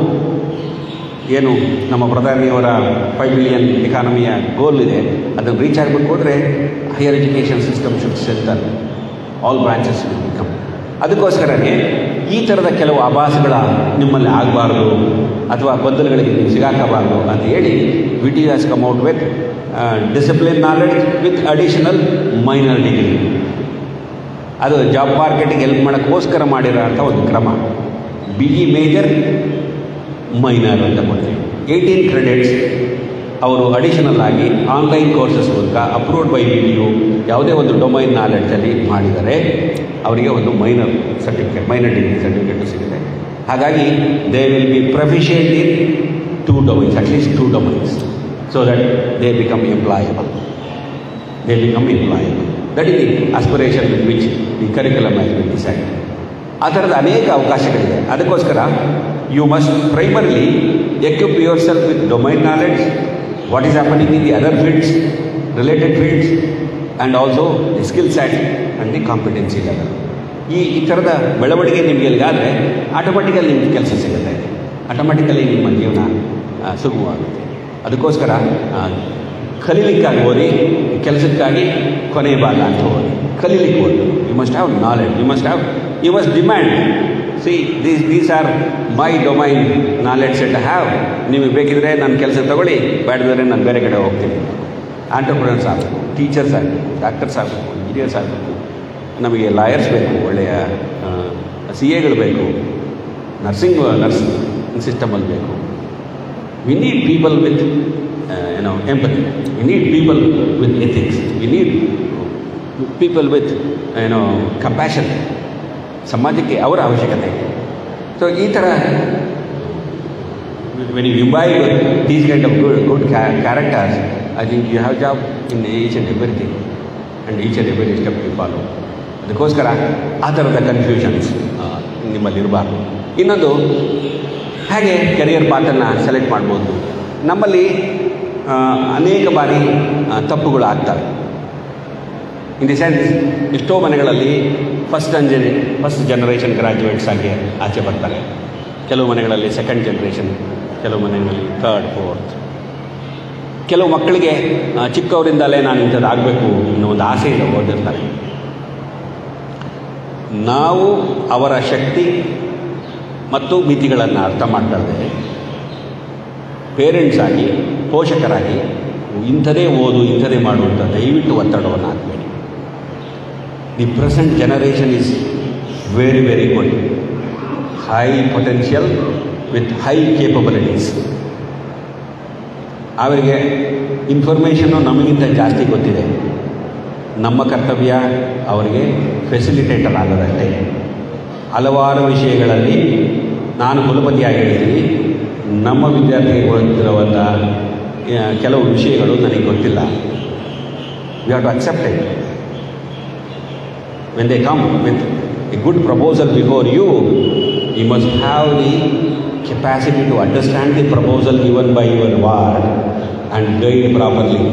ಏನು ನಮ್ಮ ಪ್ರಧಾನಿಯವರ five billion ಎಕಾನಮಿಯ ಗೋಲ್ ಇದೆ ಅದನ್ನು reach ಆಗಬೇಕು ಹೋದರೆ higher education system should strengthen all branches will become ಅದಕ್ಕೋಸ್ಕರನೇ ಈ ಥರದ ಕೆಲವು ಆಭಾಸಗಳ ನಿಮ್ಮಲ್ಲಿ ಆಗಬಾರ್ದು ಅಥವಾ ಗೊಂದಲಗಳಿಗೆ ನೀವು ಸಿಗಾಕಬಾರ್ದು ಅಂತ ಹೇಳಿ V T has come out with discipline knowledge with additional minor degree ಅದು ಜಾಬ್ ಮಾರ್ಕೆಟಿಗೆ ಹೆಲ್ಪ್ ಮಾಡೋಕ್ಕೋಸ್ಕರ ಮಾಡಿರೋ ಅಂಥ ಒಂದು ಕ್ರಮ ಬಿ ಇ ಮೇಜರ್ ಮೈನರ್ ಅಂತ ಕೊಡ್ತೀವಿ ಏಯ್ಟೀನ್ ಕ್ರೆಡಿಟ್ಸ್ ಅವರು ಅಡಿಷನಲ್ ಆಗಿ ಆನ್ಲೈನ್ ಕೋರ್ಸಸ್ ಮೂಲಕ approved by V T U ಯಾವುದೇ ಒಂದು ಡೊಮೈನ್ ನಾಲೆಡ್ಜಲ್ಲಿ ಮಾಡಿದರೆ ಅವರಿಗೆ ಒಂದು minor certificate minor degree certificate ಸಿಗುತ್ತೆ ಹಾಗಾಗಿ they will be proficient in two domains at least two domains so that they become employable they become employable that is the aspiration with which the curriculum has been decide ಆ ಥರದ ಅನೇಕ ಅವಕಾಶಗಳಿದೆ ಅದಕ್ಕೋಸ್ಕರ you must primarily equip your self with domain knowledge what is happening in the other fields related fields and also the skill set and the competency level ಈ ಈ ಥರದ ಬೆಳವಣಿಗೆ ನಿಮಗೆ ಎಲ್ಲಿಗಾದರೆ ಆಟೋಮೆಟಿಕಲಿ ನಿಮ್ಗೆ ಕೆಲಸ ಸಿಗುತ್ತೆ ಆಟೋಮೆಟಿಕಲಿ ನಿಮ್ಮ ಜೀವನ ಆ, ಸುಗಮವಾಗುತ್ತೆ ಅದಕ್ಕೋಸ್ಕರ ಆ, ಕಲೀಲಿಕ್ಕಾಗಿ ಓದಿ ಕೆಲಸಕ್ಕಾಗಿ ಕೊನೆಯ ಭಾಗ ಅಂತ ಓದಿ ಕಲೀಲಿಕ್ಕೆ ಓದಿ you must have knowledge you must have you must demand see these these are my domain knowledge set have ನಿಮಗೆ ಬೇಕಿದ್ರೆ ನನ್ನ ಕೆಲಸ ತಗೊಳ್ಳಿ ಬೇಡದಿದ್ರೆ ನಾನು ಬೇರೆ ಕಡೆ ಹೋಗ್ತೀನಿ ಆಂಟರ್ಪ್ರಿನರ್ಸ್ ಆಗಬೇಕು ಟೀಚರ್ಸ್ ಆಗಬೇಕು ಡಾಕ್ಟರ್ಸ್ ಆಗಬೇಕು ಇಂಜಿನಿಯರ್ಸ್ ಆಗಬೇಕು ನಮಗೆ ಲಾಯರ್ಸ್ ಬೇಕು ಒಳ್ಳೆಯ ಸಿ ಎಗಳು ಬೇಕು ನರ್ಸಿಂಗ್ ನರ್ಸಿಂಗ್ ಸಿಸ್ಟಮಲ್ಲಿ ಬೇಕು ವಿ ನೀಡ್ ಪೀಪಲ್ ವಿತ್ ಏನೋ empathy we need people with ethics we need people with ಏನೋ ಕಂಪ್ಯಾಷನ್ ಸಮಾಜಕ್ಕೆ ಅವರ ಅವಶ್ಯಕತೆ ಇದೆ ಸೊ ಈ ಥರ when you imbibe these kind of good good characters I think you have job in each and everything and each and every step you follow ಅದಕ್ಕೋಸ್ಕರ ಆ ಥರದ ಕನ್ಫ್ಯೂಷನ್ಸ್ ನಿಮ್ಮಲ್ಲಿ ಇರಬಾರ್ದು ಇನ್ನೊಂದು ಹೇಗೆ ಕೆರಿಯರ್ ಪಾತನ್ನು ಸೆಲೆಕ್ಟ್ ಮಾಡ್ಬೋದು ನಮ್ಮಲ್ಲಿ ಆ, ಅನೇಕ ಬಾರಿ ಆ, ತಪ್ಪುಗಳು ಆಗ್ತವೆ ಇನ್ ದಿ ಸೆನ್ಸ್ ಎಷ್ಟೋ ಮನೆಗಳಲ್ಲಿ ಫಸ್ಟ್ ಅಂಜನೆ ಫಸ್ಟ್ ಜನರೇಷನ್ ಗ್ರ್ಯಾಜುಯೇಟ್ಸ್ ಆಗಿ ಆಚೆ ಬರ್ತಾರೆ ಕೆಲವು ಮನೆಗಳಲ್ಲಿ ಸೆಕೆಂಡ್ ಜನ್ರೇಷನ್ ಕೆಲವು ಮನೆಗಳಲ್ಲಿ ಥರ್ಡ್ ಫೋರ್ತ್ ಕೆಲವು ಮಕ್ಕಳಿಗೆ ಆ, ಚಿಕ್ಕವರಿಂದಲೇ ನಾನು ಇಂಥದ್ದು ಆಗಬೇಕು ಅನ್ನೋ ಒಂದು ಆಸೆಯಿಂದ ಓದಿರ್ತಾರೆ ನಾವು ಅವರ ಶಕ್ತಿ ಮತ್ತು ಮಿತಿಗಳನ್ನು ಅರ್ಥ ಮಾಡ್ಕೊಳ್ದೆ ಪೇರೆಂಟ್ಸ್ ಆಗಿ ಪೋಷಕರಾಗಿ ಇಂಥದೇ ಓದು ಇಂಥದೇ ಮಾಡುವಂಥ ದಯವಿಟ್ಟು ಒತ್ತಡವನ್ನು ಹಾಕಬೇಡಿ the present generation is very very good high potential with high capabilities ಅವರಿಗೆ ಇನ್ಫಾರ್ಮೇಷನ್ನು ನಮಗಿಂತ ಜಾಸ್ತಿ ಗೊತ್ತಿದೆ ನಮ್ಮ ಕರ್ತವ್ಯ ಅವರಿಗೆ ಫೆಸಿಲಿಟೇಟರ್ ಆಗೋದಷ್ಟೇ ಹಲವಾರು ವಿಷಯಗಳಲ್ಲಿ ನಾನು ಕುಲಪತಿಯಾಗಿ ಹೇಳಿದ್ದೀನಿ ನಮ್ಮ ವಿದ್ಯಾರ್ಥಿಗಳಿರುವಂಥ ಕೆಲವು ವಿಷಯಗಳು ನನಗೆ ಗೊತ್ತಿಲ್ಲ we have to accept it when they come with a good proposal before you, you must have the capacity to understand the proposal given by your ward and guide properly.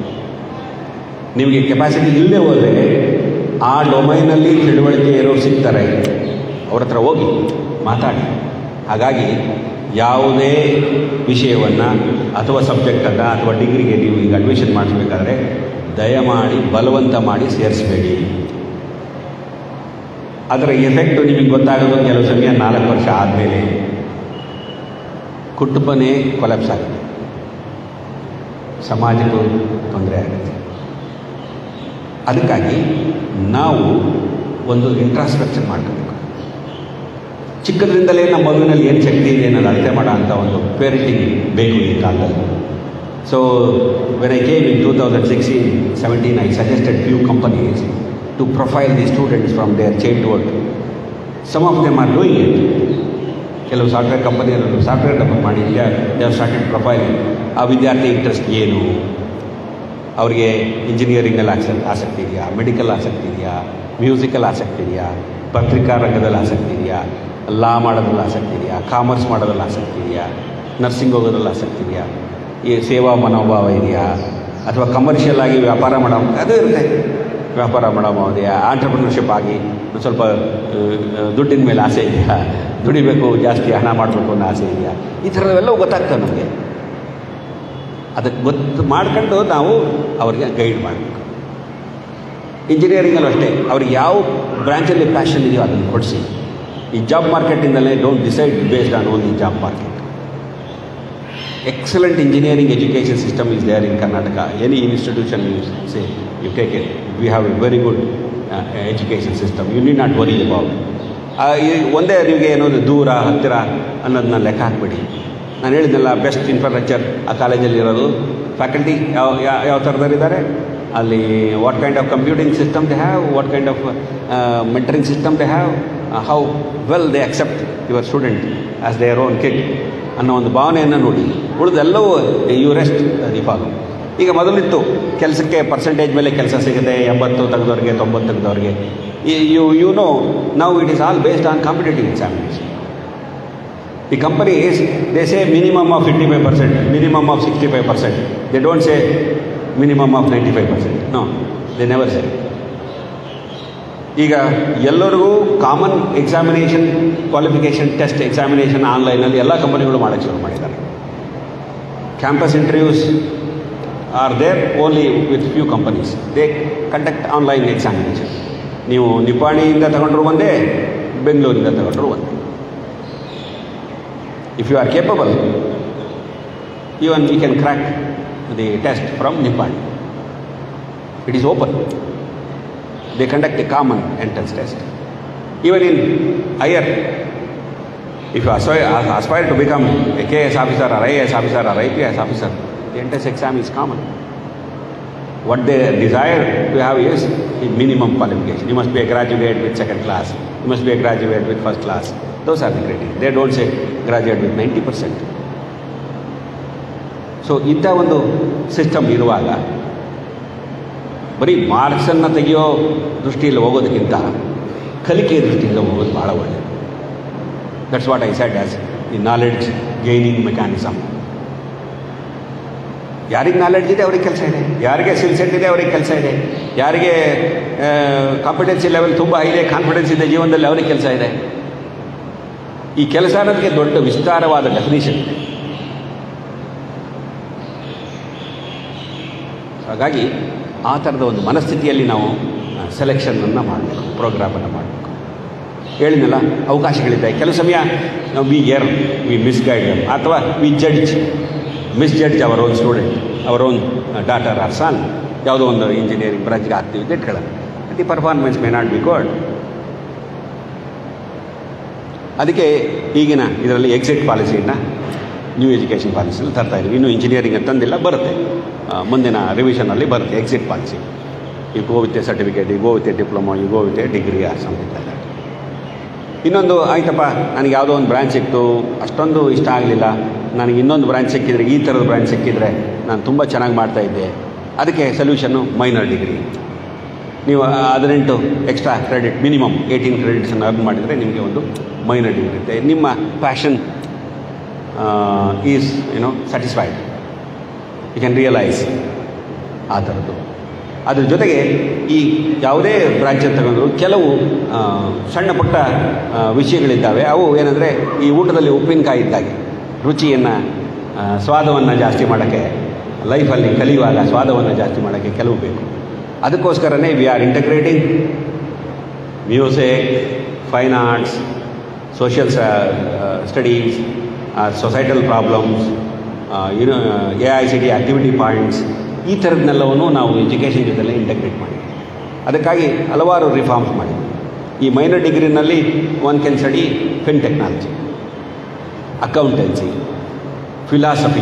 ನಿಮಗೆ ಕೆಪಾಸಿಟಿ ಇಲ್ಲದೆ ಹೋದರೆ ಆ ಡೊಮೈನಲ್ಲಿ ತಿಳುವಳಿಕೆ ಇರೋರು ಸಿಗ್ತಾರೆ ಅವ್ರ ಹತ್ರ ಹೋಗಿ ಮಾತಾಡಿ ಹಾಗಾಗಿ ಯಾವುದೇ ವಿಷಯವನ್ನು ಅಥವಾ ಸಬ್ಜೆಕ್ಟನ್ನು ಅಥವಾ ಡಿಗ್ರಿಗೆ ನೀವು ಈಗ ಅಡ್ಮಿಷನ್ ಮಾಡಿಸ್ಬೇಕಾದ್ರೆ ದಯಮಾಡಿ ಬಲವಂತ ಮಾಡಿ ಸೇರಿಸಬೇಡಿ ಅದರ ಎಫೆಕ್ಟು ನಿಮಗೆ ಗೊತ್ತಾಗೋದು ಕೆಲವು ಸಮಯ ನಾಲ್ಕು ವರ್ಷ ಆದಮೇಲೆ ಕುಟುಂಬನೇ ಕೊಲಾಪ್ಸ್ ಆಗುತ್ತೆ ಸಮಾಜಕ್ಕೂ ತೊಂದರೆ ಆಗುತ್ತೆ ಅದಕ್ಕಾಗಿ ನಾವು ಒಂದು ಇಂಟ್ರಾಸ್ಟ್ರಕ್ಚರ್ ಮಾಡಬೇಕು ಚಿಕ್ಕದ್ರಿಂದಲೇ ನಮ್ಮ ಮಗುವಿನಲ್ಲಿ ಏನು ಶಕ್ತಿ ಇದೆ ಅನ್ನೋದು ಅಳತೆ ಮಾಡೋ ಅಂಥ ಒಂದು ಪೇರೆಂಟಿಂಗ್ ಬೇಕು ಈ ಕಾಲದಲ್ಲಿ so when I came in two thousand sixteen seventeen I suggested few companies to profile the students from their childhood. Some of them are doing it. ಕೆಲವು ಸಾಫ್ಟ್ವೇರ್ ಕಂಪನಿಯಲ್ಲೂ ಸಾಫ್ಟ್ವೇರ್ ಡೆವಲಪ್ ಮಾಡಿ ದೇ ಹ್ಯಾವ್ ಸ್ಟಾರ್ಟೆಡ್ ಪ್ರೊಫೈಲಿಂಗ್ ಆ ವಿದ್ಯಾರ್ಥಿ interest ಏನು ಅವರಿಗೆ ಇಂಜಿನಿಯರಿಂಗಲ್ಲಿ ಆಸಕ್ತಿ ಆಸಕ್ತಿ ಇದೆಯಾ ಮೆಡಿಕಲ್ ಆಸಕ್ತಿ ಇದೆಯಾ ಮ್ಯೂಸಿಕಲ್ ಆಸಕ್ತಿ ಇದೆಯಾ ಪತ್ರಿಕಾ ರಂಗದಲ್ಲಿ ಆಸಕ್ತಿ ಇದೆಯಾ ಲಾ ಮಾಡೋದ್ರಲ್ಲಿ ಆಸಕ್ತಿ ಇದೆಯಾ ಕಾಮರ್ಸ್ ಮಾಡೋದ್ರಲ್ಲಿ ಆಸಕ್ತಿ ಇದೆಯಾ ನರ್ಸಿಂಗ್ ಹೋಗೋದ್ರಲ್ಲಿ ಆಸಕ್ತಿ ಇದೆಯಾ ಈ ಸೇವಾ ಮನೋಭಾವ ಇದೆಯಾ ಅಥವಾ ಕಮರ್ಷಿಯಲ್ ಆಗಿ ವ್ಯಾಪಾರ ಮಾಡೋ ಅದು ಇರುತ್ತೆ ವ್ಯಾಪಾರ ಮಾಡೋದೇ ಆಂಟ್ರಪ್ರಿನರ್ಶಿಪ್ ಆಗಿ ಒಂದು ಸ್ವಲ್ಪ ದುಡ್ಡಿನ ಮೇಲೆ ಆಸೆ ಇದೆಯಾ ದುಡಿಬೇಕು ಜಾಸ್ತಿ ಹಣ ಮಾಡಬೇಕು ಅನ್ನೋ ಆಸೆ ಇದೆಯಾ ಈ ಥರದವೆಲ್ಲವೂ ಗೊತ್ತಾಗ್ತವೆ ನಮಗೆ ಅದಕ್ಕೆ ಗೊತ್ತು ಮಾಡ್ಕೊಂಡು ನಾವು ಅವ್ರಿಗೆ ಗೈಡ್ ಮಾಡಬೇಕು ಇಂಜಿನಿಯರಿಂಗಲ್ಲೂ ಅಷ್ಟೇ ಅವ್ರಿಗೆ ಯಾವ ಬ್ರ್ಯಾಂಚಲ್ಲಿ ಪ್ಯಾಷನ್ ಇದೆಯೋ ಅದನ್ನು ಕೊಡಿಸಿ ಈ ಜಾಬ್ ಮಾರ್ಕೆಟಿಂದಲೇ don't decide based on only job market excellent engineering education system is there in Karnataka. Any institution you say, you take it. We have a very good uh, education system. You need not worry about. ಒಂದೇ ನಿಮಗೆ ಏನೋದು ದೂರ ಹತ್ತಿರ ಅನ್ನೋದನ್ನ ಲೆಕ್ಕ ಹಾಕ್ಬೇಡಿ ನಾನು ಹೇಳಿದ್ನಲ್ಲ best infrastructure ಆ ಕಾಲೇಜಲ್ಲಿ ಇರೋದು ಫ್ಯಾಕಲ್ಟಿ ಯಾವ ಯಾವ ಥರದಲ್ಲಿದ್ದಾರೆ ಅಲ್ಲಿ what kind of computing system they have what kind of mentoring system they have how well they accept your student as their own kid ಅನ್ನೋ ಒಂದು ಭಾವನೆಯನ್ನು ನೋಡಿ ಉಳಿದೆಲ್ಲವೂ ಯು ರೆಸ್ಟ್ ದಿ ಫಾಲೋ ಈಗ ಮೊದಲಿತ್ತು ಕೆಲಸಕ್ಕೆ ಪರ್ಸೆಂಟೇಜ್ ಮೇಲೆ ಕೆಲಸ ಸಿಗುತ್ತೆ ಎಂಬತ್ತು ತೆಗೆದವ್ರಿಗೆ ತೊಂಬತ್ತು ತೆಗೆದವ್ರಿಗೆ you you know now it is all based on competitive examination the company is they say minimum of fifty five percent minimum of sixty five percent they don't say minimum of ninety five percent no they never say ಈಗ ಎಲ್ಲರಿಗೂ common examination qualification test examination ಆನ್ಲೈನಲ್ಲಿ ಎಲ್ಲ ಕಂಪನಿಗಳು ಮಾಡೋಕ್ಕೆ ಶುರು ಮಾಡಿದ್ದಾರೆ campus interviews are there only with few companies they conduct online examination ನೀವು ನಿಪಾಣಿಯಿಂದ ತಗೊಂಡ್ರು ಒಂದೇ ಬೆಂಗಳೂರಿಂದ ತಗೊಂಡ್ರು ಒಂದೇ if you are capable even you can crack the test from Nipani it is open they conduct a common entrance test. Even in higher, if you aspire, aspire to become a KS officer or IAS officer or IPS officer, the entrance exam is common. What they desire to have is a minimum qualification. You must be a graduate with second class. You must be a graduate with first class. Those are the criteria. They don't say graduate with 90%. So ಇಂಥ ಒಂದು system ಇರುವಾಗ ಬರೀ ಮಾರ್ಕ್ಸನ್ನು ತೆಗೆಯೋ ದೃಷ್ಟಿಯಲ್ಲಿ ಹೋಗೋದಕ್ಕಿಂತ ಕಲಿಕೆಯ ದೃಷ್ಟಿಯಿಂದ ಹೋಗೋದು ಭಾಳ ಒಳ್ಳೆಯದು that's what I said as the knowledge gaining mechanism ಯಾರಿಗೆ ನಾಲೆಡ್ಜ್ ಇದೆ ಅವ್ರಿಗೆ ಕೆಲಸ ಇದೆ ಯಾರಿಗೆ ಸ್ಕಿಲ್ ಸೆಟ್ ಇದೆ ಅವ್ರಿಗೆ ಕೆಲಸ ಇದೆ ಯಾರಿಗೆ ಕಾಂಪಿಟೆನ್ಸಿ ಲೆವೆಲ್ ತುಂಬ ಇದೆ ಕಾನ್ಫಿಡೆನ್ಸ್ ಇದೆ ಜೀವನದಲ್ಲಿ ಅವ್ರಿಗೆ ಕೆಲಸ ಇದೆ ಈ ಕೆಲಸ ಅನ್ನೋದಕ್ಕೆ ದೊಡ್ಡ ವಿಸ್ತಾರವಾದ ಡೆಫಿನೇಷನ್ ಇದೆ ಹಾಗಾಗಿ ಆ ಥರದ ಒಂದು ಮನಸ್ಥಿತಿಯಲ್ಲಿ ನಾವು ಸೆಲೆಕ್ಷನನ್ನು ಮಾಡಬೇಕು ಪ್ರೋಗ್ರಾಮನ್ನು ಮಾಡಬೇಕು ಹೇಳಿದ್ನಲ್ಲ ಅವಕಾಶಗಳಿದೆ ಕೆಲವು ಸಮಯ ವಿ ಏರ್ ವಿ ಮಿಸ್ಗೈಡ್ ಅಥವಾ we judge misjudge our own student our own daughter or son ಯಾವುದೋ ಒಂದು ಇಂಜಿನಿಯರಿಂಗ್ ಬ್ರಾಂಚ್ಗೆ ಹಾಕ್ತೀವಿ ಅಂತ ಇಟ್ಕೊಳ್ಳೋಣ the performance may not be good ಅದಕ್ಕೆ ಈಗಿನ ಇದರಲ್ಲಿ ಎಕ್ಸಿಟ್ ಪಾಲಿಸಿಯನ್ನು ನ್ಯೂ ಎಜುಕೇಷನ್ ಪಾಲಿಸಿಯಲ್ಲಿ ತರ್ತಾ ಇದ್ದೀವಿ ಇನ್ನೂ ಇಂಜಿನಿಯರಿಂಗ್ ತಂದಿಲ್ಲ ಬರುತ್ತೆ ಮುಂದಿನ ರಿವಿಷನಲ್ಲಿ ಬರುತ್ತೆ exit policy you go with a certificate you go with a diploma you go with a degree or something like ಇನ್ನೊಂದು ಆಯ್ತಪ್ಪ ನನಗೆ ಯಾವುದೋ ಒಂದು ಬ್ರ್ಯಾಂಚ್ ಸಿಕ್ತು ಅಷ್ಟೊಂದು ಇಷ್ಟ ಆಗಲಿಲ್ಲ ನನಗೆ ಇನ್ನೊಂದು ಬ್ರಾಂಚ್ ಸಿಕ್ಕಿದ್ರೆ ಈ ಥರದ ಬ್ರಾಂಚ್ ಸಿಕ್ಕಿದ್ರೆ ನಾನು ತುಂಬ ಚೆನ್ನಾಗಿ ಮಾಡ್ತಾ ಇದ್ದೆ ಅದಕ್ಕೆ ಸೊಲ್ಯೂಷನ್ನು ಮೈನರ್ ಡಿಗ್ರಿ ನೀವು ಹದಿನೆಂಟು ಎಕ್ಸ್ಟ್ರಾ ಕ್ರೆಡಿಟ್ ಮಿನಿಮಮ್ ಏಯ್ಟೀನ್ ಕ್ರೆಡಿಟ್ಸನ್ನು ಅರ್ನ್ ಮಾಡಿದರೆ ನಿಮಗೆ ಒಂದು ಮೈನರ್ ಡಿಗ್ರಿ ಇರುತ್ತೆ ನಿಮ್ಮ passion is you know satisfied you can realise ಆ ಥರದ್ದು ಅದ್ರ ಜೊತೆಗೆ ಈ ಯಾವುದೇ ಬ್ರಾಂಚ್ ಅಂತ ತಗೊಂಡು ಕೆಲವು ಆ, ಸಣ್ಣ ಪುಟ್ಟ ಆ, ವಿಷಯಗಳಿದ್ದಾವೆ ಅವು ಏನಂದರೆ ಈ ಊಟದಲ್ಲಿ ಉಪ್ಪಿನಕಾಯಿ ಇದ್ದಾಗೆ ರುಚಿಯನ್ನು ಸ್ವಾದವನ್ನು ಜಾಸ್ತಿ ಮಾಡೋಕ್ಕೆ ಲೈಫಲ್ಲಿ ಕಲಿಯುವಾಗ ಸ್ವಾದವನ್ನು ಜಾಸ್ತಿ ಮಾಡೋಕ್ಕೆ ಕೆಲವು ಬೇಕು ಅದಕ್ಕೋಸ್ಕರನೇ we are integrating music fine arts social studies societal problems you know A I C T activity points ಈ ಥರದ್ದನ್ನೆಲ್ಲವನ್ನು ನಾವು ಎಜುಕೇಷನ್ ಜೊತೆಲೆ ಇಂಟಗ್ರೇಟ್ ಮಾಡಿದ್ವಿ ಅದಕ್ಕಾಗಿ ಹಲವಾರು ರಿಫಾರ್ಮ್ಸ್ ಮಾಡಿದ್ವಿ ಈ ಮೈನರ್ ಡಿಗ್ರಿನಲ್ಲಿ one can study fin technology accountancy philosophy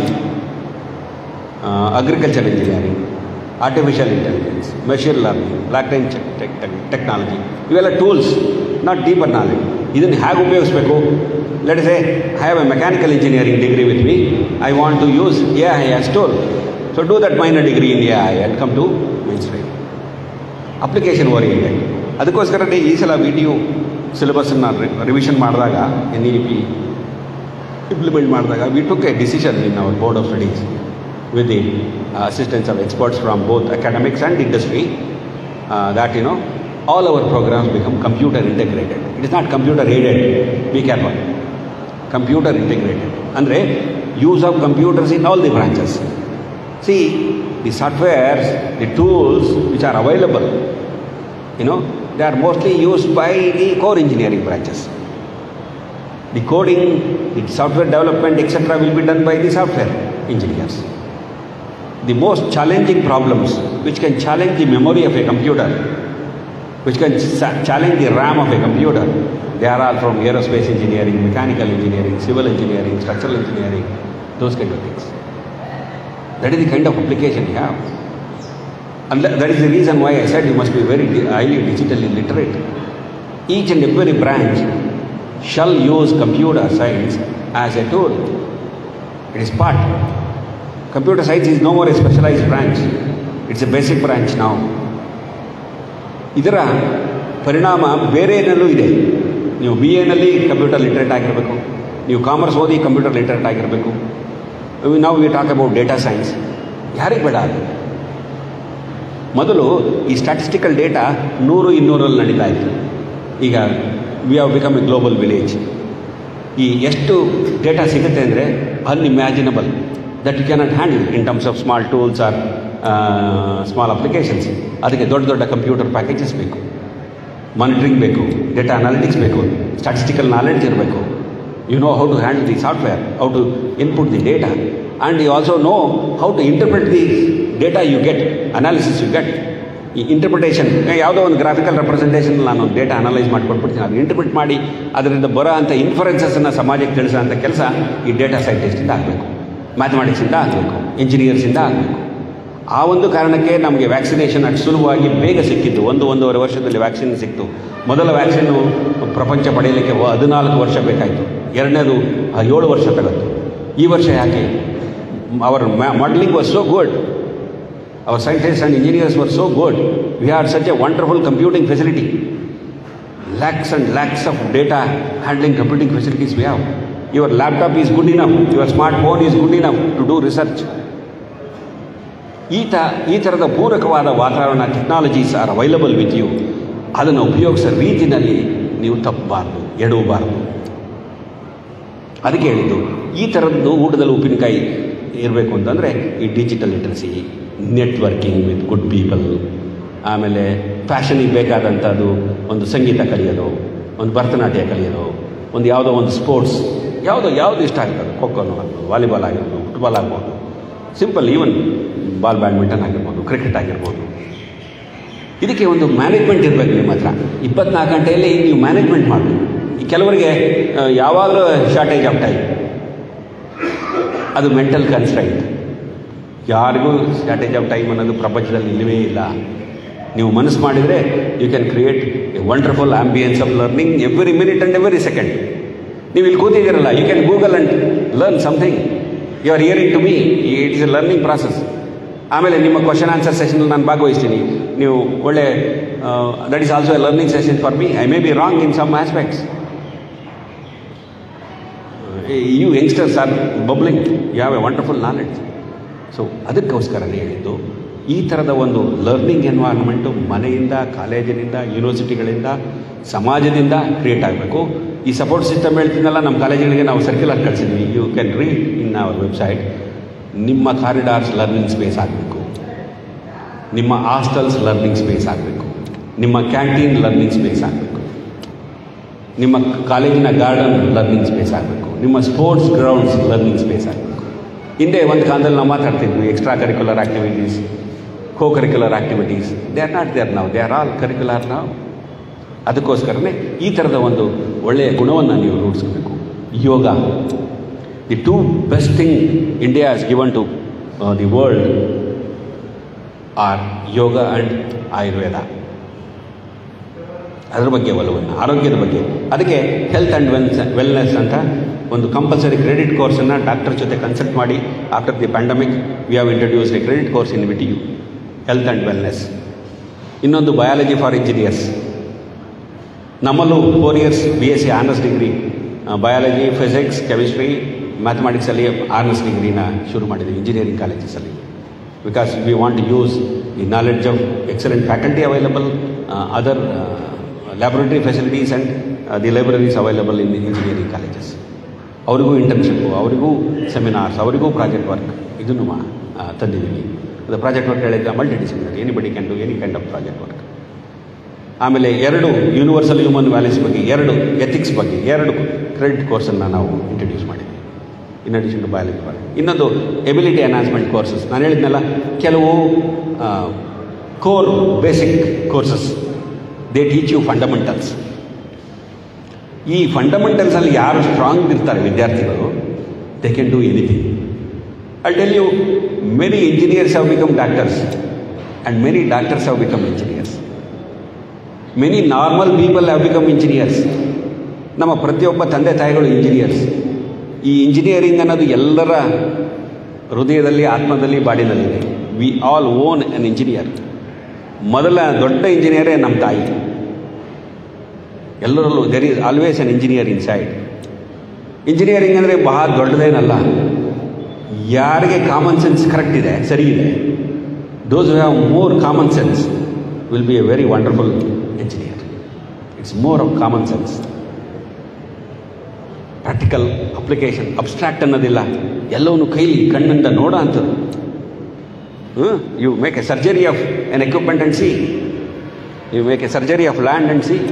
agriculture engineering artificial intelligence machine learning block time technology ಇವೆಲ್ಲ ಟೂಲ್ಸ್ ನಾಟ್ ಡೀಪರ್ ನಾಲೆಜ್ ಇದನ್ನು ಹೇಗೆ ಉಪಯೋಗಿಸ್ಬೇಕು let say I have a mechanical engineering degree with me I want to use A I as tool so do that minor degree in A I and come to mainstream application oriented ಅದಕ್ಕೋಸ್ಕರನೇ ಈ ಸಲ V T U ಸಿಲೆಬಸ್ಸನ್ನು revision ಮಾಡಿದಾಗ N E P implement ಮಾಡಿದಾಗ we took a decision in our board of studies with the uh, assistance of experts from both academics and industry uh, that you know all our programs become computer integrated it is not computer aided be careful computer integrated andre use of computers in all the branches see the softwares the tools which are available you know they are mostly used by the core engineering branches the coding the software development etc will be done by the software engineers the most challenging problems which can challenge the memory of a computer, which can sa- challenge the RAM of a computer, they are all from aerospace engineering, mechanical engineering, civil engineering, structural engineering, those kind of things. That is the kind of application you have. And tha- that is the reason why I said you must be very di- highly digitally literate. Each and every branch shall use computer science as a tool. It is part. Computer science is no more a specialized branch. It's a basic branch now. ಇದರ ಪರಿಣಾಮ ಬೇರೆನಲ್ಲೂ ಇದೆ ನೀವು B ಎನಲ್ಲಿ computer literate ಆಗಿರಬೇಕು ನೀವು commerce ಓದಿ computer literate ಆಗಿರಬೇಕು ನಾವು we talk about data science ಯಾರಿಗೆ ಬೇಡ ಅದು ಮೊದಲು ಈ ಸ್ಟ್ಯಾಟಿಸ್ಟಿಕಲ್ ಡೇಟಾ ನೂರು ಇನ್ನೂರಲ್ಲಿ ನಡೀತಾ ಇತ್ತು ಈಗ we have become a global village ಈ ಎಷ್ಟು ಡೇಟಾ ಸಿಗುತ್ತೆ ಅಂದರೆ unimaginable that you cannot handle in terms of small tools or small applications ಅದಕ್ಕೆ ದೊಡ್ಡ ದೊಡ್ಡ ಕಂಪ್ಯೂಟರ್ ಪ್ಯಾಕೇಜಸ್ ಬೇಕು ಮಾನಿಟ್ರಿಂಗ್ ಬೇಕು ಡೇಟಾ ಅನಾಲಿಟಿಕ್ಸ್ ಬೇಕು ಸ್ಟ್ಯಾಟಿಸ್ಟಿಕಲ್ ನಾಲೆಡ್ಜ್ ಇರಬೇಕು you know how to handle the software how to input the data and you also know how to interpret the data you get analysis you get ಈ interpretation ಯಾವುದೋ ಒಂದು graphical representation ನಾನು data analyse ಮಾಡ್ಕೊಟ್ಬಿಡ್ತೀನಿ ಅದು interpret ಮಾಡಿ ಅದರಿಂದ ಬರೋ ಅಂಥ ಇನ್ಫರೆನ್ಸಸ್ಸನ್ನು ಸಮಾಜಕ್ಕೆ ತಿಳಿಸೋ ಅಂಥ ಕೆಲಸ ಈ ಡೇಟಾ ಸೈಂಟಿಸ್ಟಿಂದ ಆಗಬೇಕು ಮ್ಯಾಥಮೆಟಿಕ್ಸಿಂದ ಆಗಬೇಕು ಇಂಜಿನಿಯರ್ಸಿಂದ ಆಗಬೇಕು ಆ ಒಂದು ಕಾರಣಕ್ಕೆ ನಮಗೆ ವ್ಯಾಕ್ಸಿನೇಷನ್ ಅಷ್ಟು ಸುಲಭವಾಗಿ ಬೇಗ ಸಿಕ್ಕಿದ್ದು ಒಂದು ಒಂದೂವರೆ ವರ್ಷದಲ್ಲಿ ವ್ಯಾಕ್ಸಿನ್ ಸಿಕ್ತು ಮೊದಲ ವ್ಯಾಕ್ಸಿನ್ನು ಪ್ರಪಂಚ ಪಡೆಯಲಿಕ್ಕೆ ವ- ಹದಿನಾಲ್ಕು ವರ್ಷ ಬೇಕಾಯಿತು ಎರಡನೇದು ಆ, ಏಳು ವರ್ಷ ತಗತ್ತು ಈ ವರ್ಷ ಯಾಕೆ our modelling was so good our scientists and engineers were so good. We had such a wonderful computing facility. Lakhs and lakhs of data handling computing facilities we have. Your laptop is good enough, your smartphone is good enough to do research. ಈ ತ ಈ ಥರದ ಪೂರಕವಾದ ವಾತಾವರಣ technologies are available with you ಅದನ್ನು ಉಪಯೋಗಿಸೋ ರೀತಿಯಲ್ಲಿ ನೀವು ತಪ್ಪಬಾರ್ದು ಎಡವಬಾರ್ದು ಅದಕ್ಕೆ ಹೇಳಿದ್ದು ಈ ಥರದ್ದು ಊಟದಲ್ಲಿ ಉಪ್ಪಿನಕಾಯಿ ಇರಬೇಕು ಅಂತಂದರೆ ಈ digital literacy networking with good people ಆಮೇಲೆ ಫ್ಯಾಷನಿಗೆ ಬೇಕಾದಂಥದ್ದು ಒಂದು ಸಂಗೀತ ಕಲಿಯೋದು ಒಂದು ಭರತನಾಟ್ಯ ಕಲಿಯೋದು ಒಂದು ಯಾವುದೋ ಒಂದು ಸ್ಪೋರ್ಟ್ಸ್ ಯಾವುದೋ ಯಾವುದು ಇಷ್ಟ ಆಗ್ತದೆ ಖೋಖೋನೋ ಆಗ್ಬೋದು ವಾಲಿಬಾಲ್ ಆಗಿರ್ಬೋದು ಫುಟ್ಬಾಲ್ ಆಗ್ಬೋದು ಸಿಂಪಲ್ ಈವನ್ ಬಾಲ್ ಬ್ಯಾಡ್ಮಿಂಟನ್ ಆಗಿರ್ಬೋದು ಕ್ರಿಕೆಟ್ ಆಗಿರ್ಬೋದು ಇದಕ್ಕೆ ಒಂದು ಮ್ಯಾನೇಜ್ಮೆಂಟ್ ಇರಬೇಕು ನಿಮ್ಮ ಹತ್ರ ಇಪ್ಪತ್ನಾಲ್ಕು ಗಂಟೆಯಲ್ಲಿ ನೀವು ಮ್ಯಾನೇಜ್ಮೆಂಟ್ ಮಾಡಬೇಕು ಈ ಕೆಲವರಿಗೆ ಆ, ಯಾವಾಗಲೂ ಶಾರ್ಟೇಜ್ ಆಫ್ ಟೈಮ್ ಅದು ಮೆಂಟಲ್ ಕನ್ಸ್ಟ್ರೈಂಟ್ ಯಾರಿಗೂ ಶಾರ್ಟೇಜ್ ಆಫ್ ಟೈಮ್ ಅನ್ನೋದು ಪ್ರಪಂಚದಲ್ಲಿ ಇಲ್ಲವೇ ಇಲ್ಲ ನೀವು ಮನಸ್ಸು ಮಾಡಿದರೆ you can create a wonderful ambience of learning every minute and every second ನೀವು ಇಲ್ಲಿ ಕೂತಿದ್ದೀರಲ್ಲ you can Google and learn something you are hearing to me it is a learning process ಆಮೇಲೆ ನಿಮ್ಮ ಕ್ವಶನ್ ಆನ್ಸರ್ ಸೆಷನ್ ನಾನು ಭಾಗವಹಿಸ್ತೀನಿ ನೀವು ಒಳ್ಳೆ that is also a learning session for me I may be wrong in some aspects you youngsters are bubbling you have a wonderful knowledge so ಅದಕ್ಕೋಸ್ಕರನೇ ಹೇಳಿದ್ದು ಈ ಥರದ ಒಂದು ಲರ್ನಿಂಗ್ ಎನ್ವೈರ್ಮೆಂಟು ಮನೆಯಿಂದ ಕಾಲೇಜಿನಿಂದ ಯೂನಿವರ್ಸಿಟಿಗಳಿಂದ ಸಮಾಜದಿಂದ ಕ್ರಿಯೇಟ್ ಆಗಬೇಕು ಈ ಸಪೋರ್ಟ್ ಸಿಸ್ಟಮ್ ಹೇಳ್ತೀನಲ್ಲ ನಮ್ಮ ಕಾಲೇಜುಗಳಿಗೆ ನಾವು ಸರ್ಕ್ಯುಲರ್ ಕಳಿಸಿದ್ವಿ you can read in our website ನಿಮ್ಮ ಕಾರಿಡಾರ್ಸ್ ಲರ್ನಿಂಗ್ ಸ್ಪೇಸ್ ಆಗಬೇಕು ನಿಮ್ಮ ಹಾಸ್ಟೆಲ್ಸ್ ಲರ್ನಿಂಗ್ ಸ್ಪೇಸ್ ಆಗಬೇಕು ನಿಮ್ಮ ಕ್ಯಾಂಟೀನ್ ಲರ್ನಿಂಗ್ ಸ್ಪೇಸ್ ಆಗಬೇಕು ನಿಮ್ಮ ಕಾಲೇಜಿನ ಗಾರ್ಡನ್ ಲರ್ನಿಂಗ್ ಸ್ಪೇಸ್ ಆಗಬೇಕು ನಿಮ್ಮ ಸ್ಪೋರ್ಟ್ಸ್ ಗ್ರೌಂಡ್ಸ್ ಲರ್ನಿಂಗ್ ಸ್ಪೇಸ್ ಆಗಬೇಕು ಹಿಂದೆ ಒಂದು ಕಾಲದಲ್ಲಿ ನಾವು ಮಾತಾಡ್ತಿದ್ವಿ extra curricular activities co curricular activities they are not there ನಾವು ದೇ ಆರ್ ಆಲ್ ಕರಿಕ್ಯುಲರ್ ನಾವು ಅದಕ್ಕೋಸ್ಕರನೇ ಈ ಥರದ ಒಂದು ಒಳ್ಳೆಯ ಗುಣವನ್ನು ನೀವು ರೂಢಿಸಬೇಕು yoga the two best thing India is given to the world are yoga and Ayurveda ಅದರ ಬಗ್ಗೆ ಒಲವನ್ನು ಆರೋಗ್ಯದ ಬಗ್ಗೆ ಅದಕ್ಕೆ ಹೆಲ್ತ್ ಆ್ಯಂಡ್ ವೆಲ್ಸ್ ವೆಲ್ನೆಸ್ ಅಂತ ಒಂದು ಕಂಪಲ್ಸರಿ ಕ್ರೆಡಿಟ್ ಕೋರ್ಸನ್ನು ಡಾಕ್ಟರ್ ಜೊತೆ ಕನ್ಸಲ್ಟ್ ಮಾಡಿ after the pandemic we have introduce a credit course in V T U health and wellness ಇನ್ನೊಂದು ಬಯಾಲಜಿ ಫಾರ್ ಇಂಜಿನಿಯರ್ಸ್ ನಮ್ಮಲ್ಲೂ four years B S C honours degree biology physics chemistry ಮ್ಯಾಥಮೆಟಿಕ್ಸಲ್ಲಿ honours ಡಿಗ್ರಿನ ಶುರು ಮಾಡಿದ್ದೀವಿ engineering ಕಾಲೇಜಸಲ್ಲಿ because we want use the knowledge of excellent faculty available other laboratory facilities and the libraries available in engineering colleges ಅವರಿಗೂ internship ಅವರಿಗೂ seminars ಅವರಿಗೂ project work ಇದನ್ನು ಮಾ ತಂದಿದ್ದೀವಿ ಅದು ಪ್ರಾಜೆಕ್ಟ್ ವರ್ಕ್ ಹೇಳಿದ್ರೆ multi disciplinary anybody can do any kind of project work ಆಮೇಲೆ ಎರಡು ಯೂನಿವರ್ಸಲ್ ಹ್ಯೂಮನ್ ವ್ಯಾಲ್ಯೂಸ್ ಬಗ್ಗೆ ಎರಡು ಎಥಿಕ್ಸ್ ಬಗ್ಗೆ ಎರಡು ಕ್ರೆಡಿಟ್ ಕೋರ್ಸನ್ನು ನಾವು ಇಂಟ್ರಡ್ಯೂಸ್ ಮಾಡಿದ್ವಿ ಇನ್ ಅಡಿಷನ್ ಟು ಬಯಾಲಜಿ ಬಗ್ಗೆ ಇನ್ನೊಂದು ಎಬಿಲಿಟಿ ಎನ್ಹಾನ್ಸ್ಮೆಂಟ್ ಕೋರ್ಸಸ್ ನಾನು ಹೇಳಿದ್ನಲ್ಲ ಕೆಲವು core basic courses they teach you fundamentals ಈ ಫಂಡಮೆಂಟಲ್ಸಲ್ಲಿ ಯಾರು ಸ್ಟ್ರಾಂಗ್ ಇರ್ತಾರೆ ವಿದ್ಯಾರ್ಥಿಗಳು they can do anything I tell you many engineers have become doctors and many doctors have become engineers many normal people have become engineers ನಮ್ಮ ಪ್ರತಿಯೊಬ್ಬ ತಂದೆ ತಾಯಿಗಳು engineers ಈ ಇಂಜಿನಿಯರಿಂಗ್ ಅನ್ನೋದು ಎಲ್ಲರ ಹೃದಯದಲ್ಲಿ ಆತ್ಮದಲ್ಲಿ ಬಾಡಿನಲ್ಲಿದೆ we all own an engineer ಮೊದಲ ದೊಡ್ಡ ಇಂಜಿನಿಯರೇ ನಮ್ಮ ತಾಯಿ ಎಲ್ಲರಲ್ಲೂ there is always an engineer inside engineering ಅಂದರೆ ಬಹಳ ದೊಡ್ಡದೇನಲ್ಲ ಯಾರಿಗೆ ಕಾಮನ್ ಸೆನ್ಸ್ ಕರೆಕ್ಟ್ ಇದೆ ಸರಿ ಇದೆ those have more common sense will be a very wonderful engineer it's more of common sense practical application abstract ಅನ್ನೋದಿಲ್ಲ ಎಲ್ಲವನ್ನೂ ಕೈಲಿ ಕಣ್ಣಿಂದ ನೋಡೋ ಅಂಥದ್ದು you make a surgery of an equipment and see you make a surgery of land and see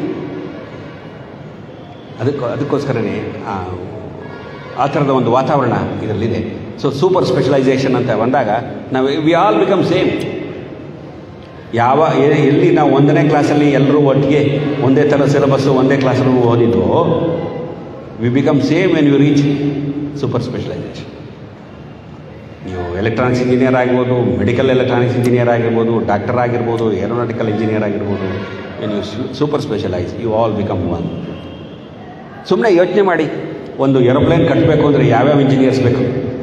ಅದಕ್ಕೋ ಅದಕ್ಕೋಸ್ಕರನೇ ಆ ಥರದ ಒಂದು ವಾತಾವರಣ ಇದರಲ್ಲಿದೆ ಸೊ ಸೂಪರ್ ಸ್ಪೆಷಲೈಸೇಷನ್ ಅಂತ ಬಂದಾಗ ನಾವು ವಿ ಆಲ್ ಬಿಕಮ್ ಸೇಮ್ ಯಾವ ಎಲ್ಲಿ ನಾವು ಒಂದನೇ ಕ್ಲಾಸಲ್ಲಿ ಎಲ್ಲರೂ ಒಟ್ಟಿಗೆ ಒಂದೇ ಥರ ಸಿಲೆಬಸ್ಸು ಒಂದೇ ಕ್ಲಾಸಲ್ಲಿ ಓದಿದ್ವೋ we become same when you reach super specialisation ನೀವು ಎಲೆಕ್ಟ್ರಾನಿಕ್ಸ್ ಇಂಜಿನಿಯರ್ ಆಗಿರ್ಬೋದು ಮೆಡಿಕಲ್ ಎಲೆಕ್ಟ್ರಾನಿಕ್ಸ್ ಇಂಜಿನಿಯರ್ ಆಗಿರ್ಬೋದು ಡಾಕ್ಟರ್ ಆಗಿರ್ಬೋದು ಏರೋನಾಟಿಕಲ್ ಇಂಜಿನಿಯರ್ ಆಗಿರ್ಬೋದು when you super specialise you all become one ಸುಮ್ಮನೆ ಯೋಚನೆ ಮಾಡಿ ಒಂದು ಏರೋಪ್ಲೇನ್ ಕಟ್ಟಬೇಕು ಅಂದರೆ ಯಾವ್ಯಾವ ಇಂಜಿನಿಯರ್ಸ್ ಬೇಕು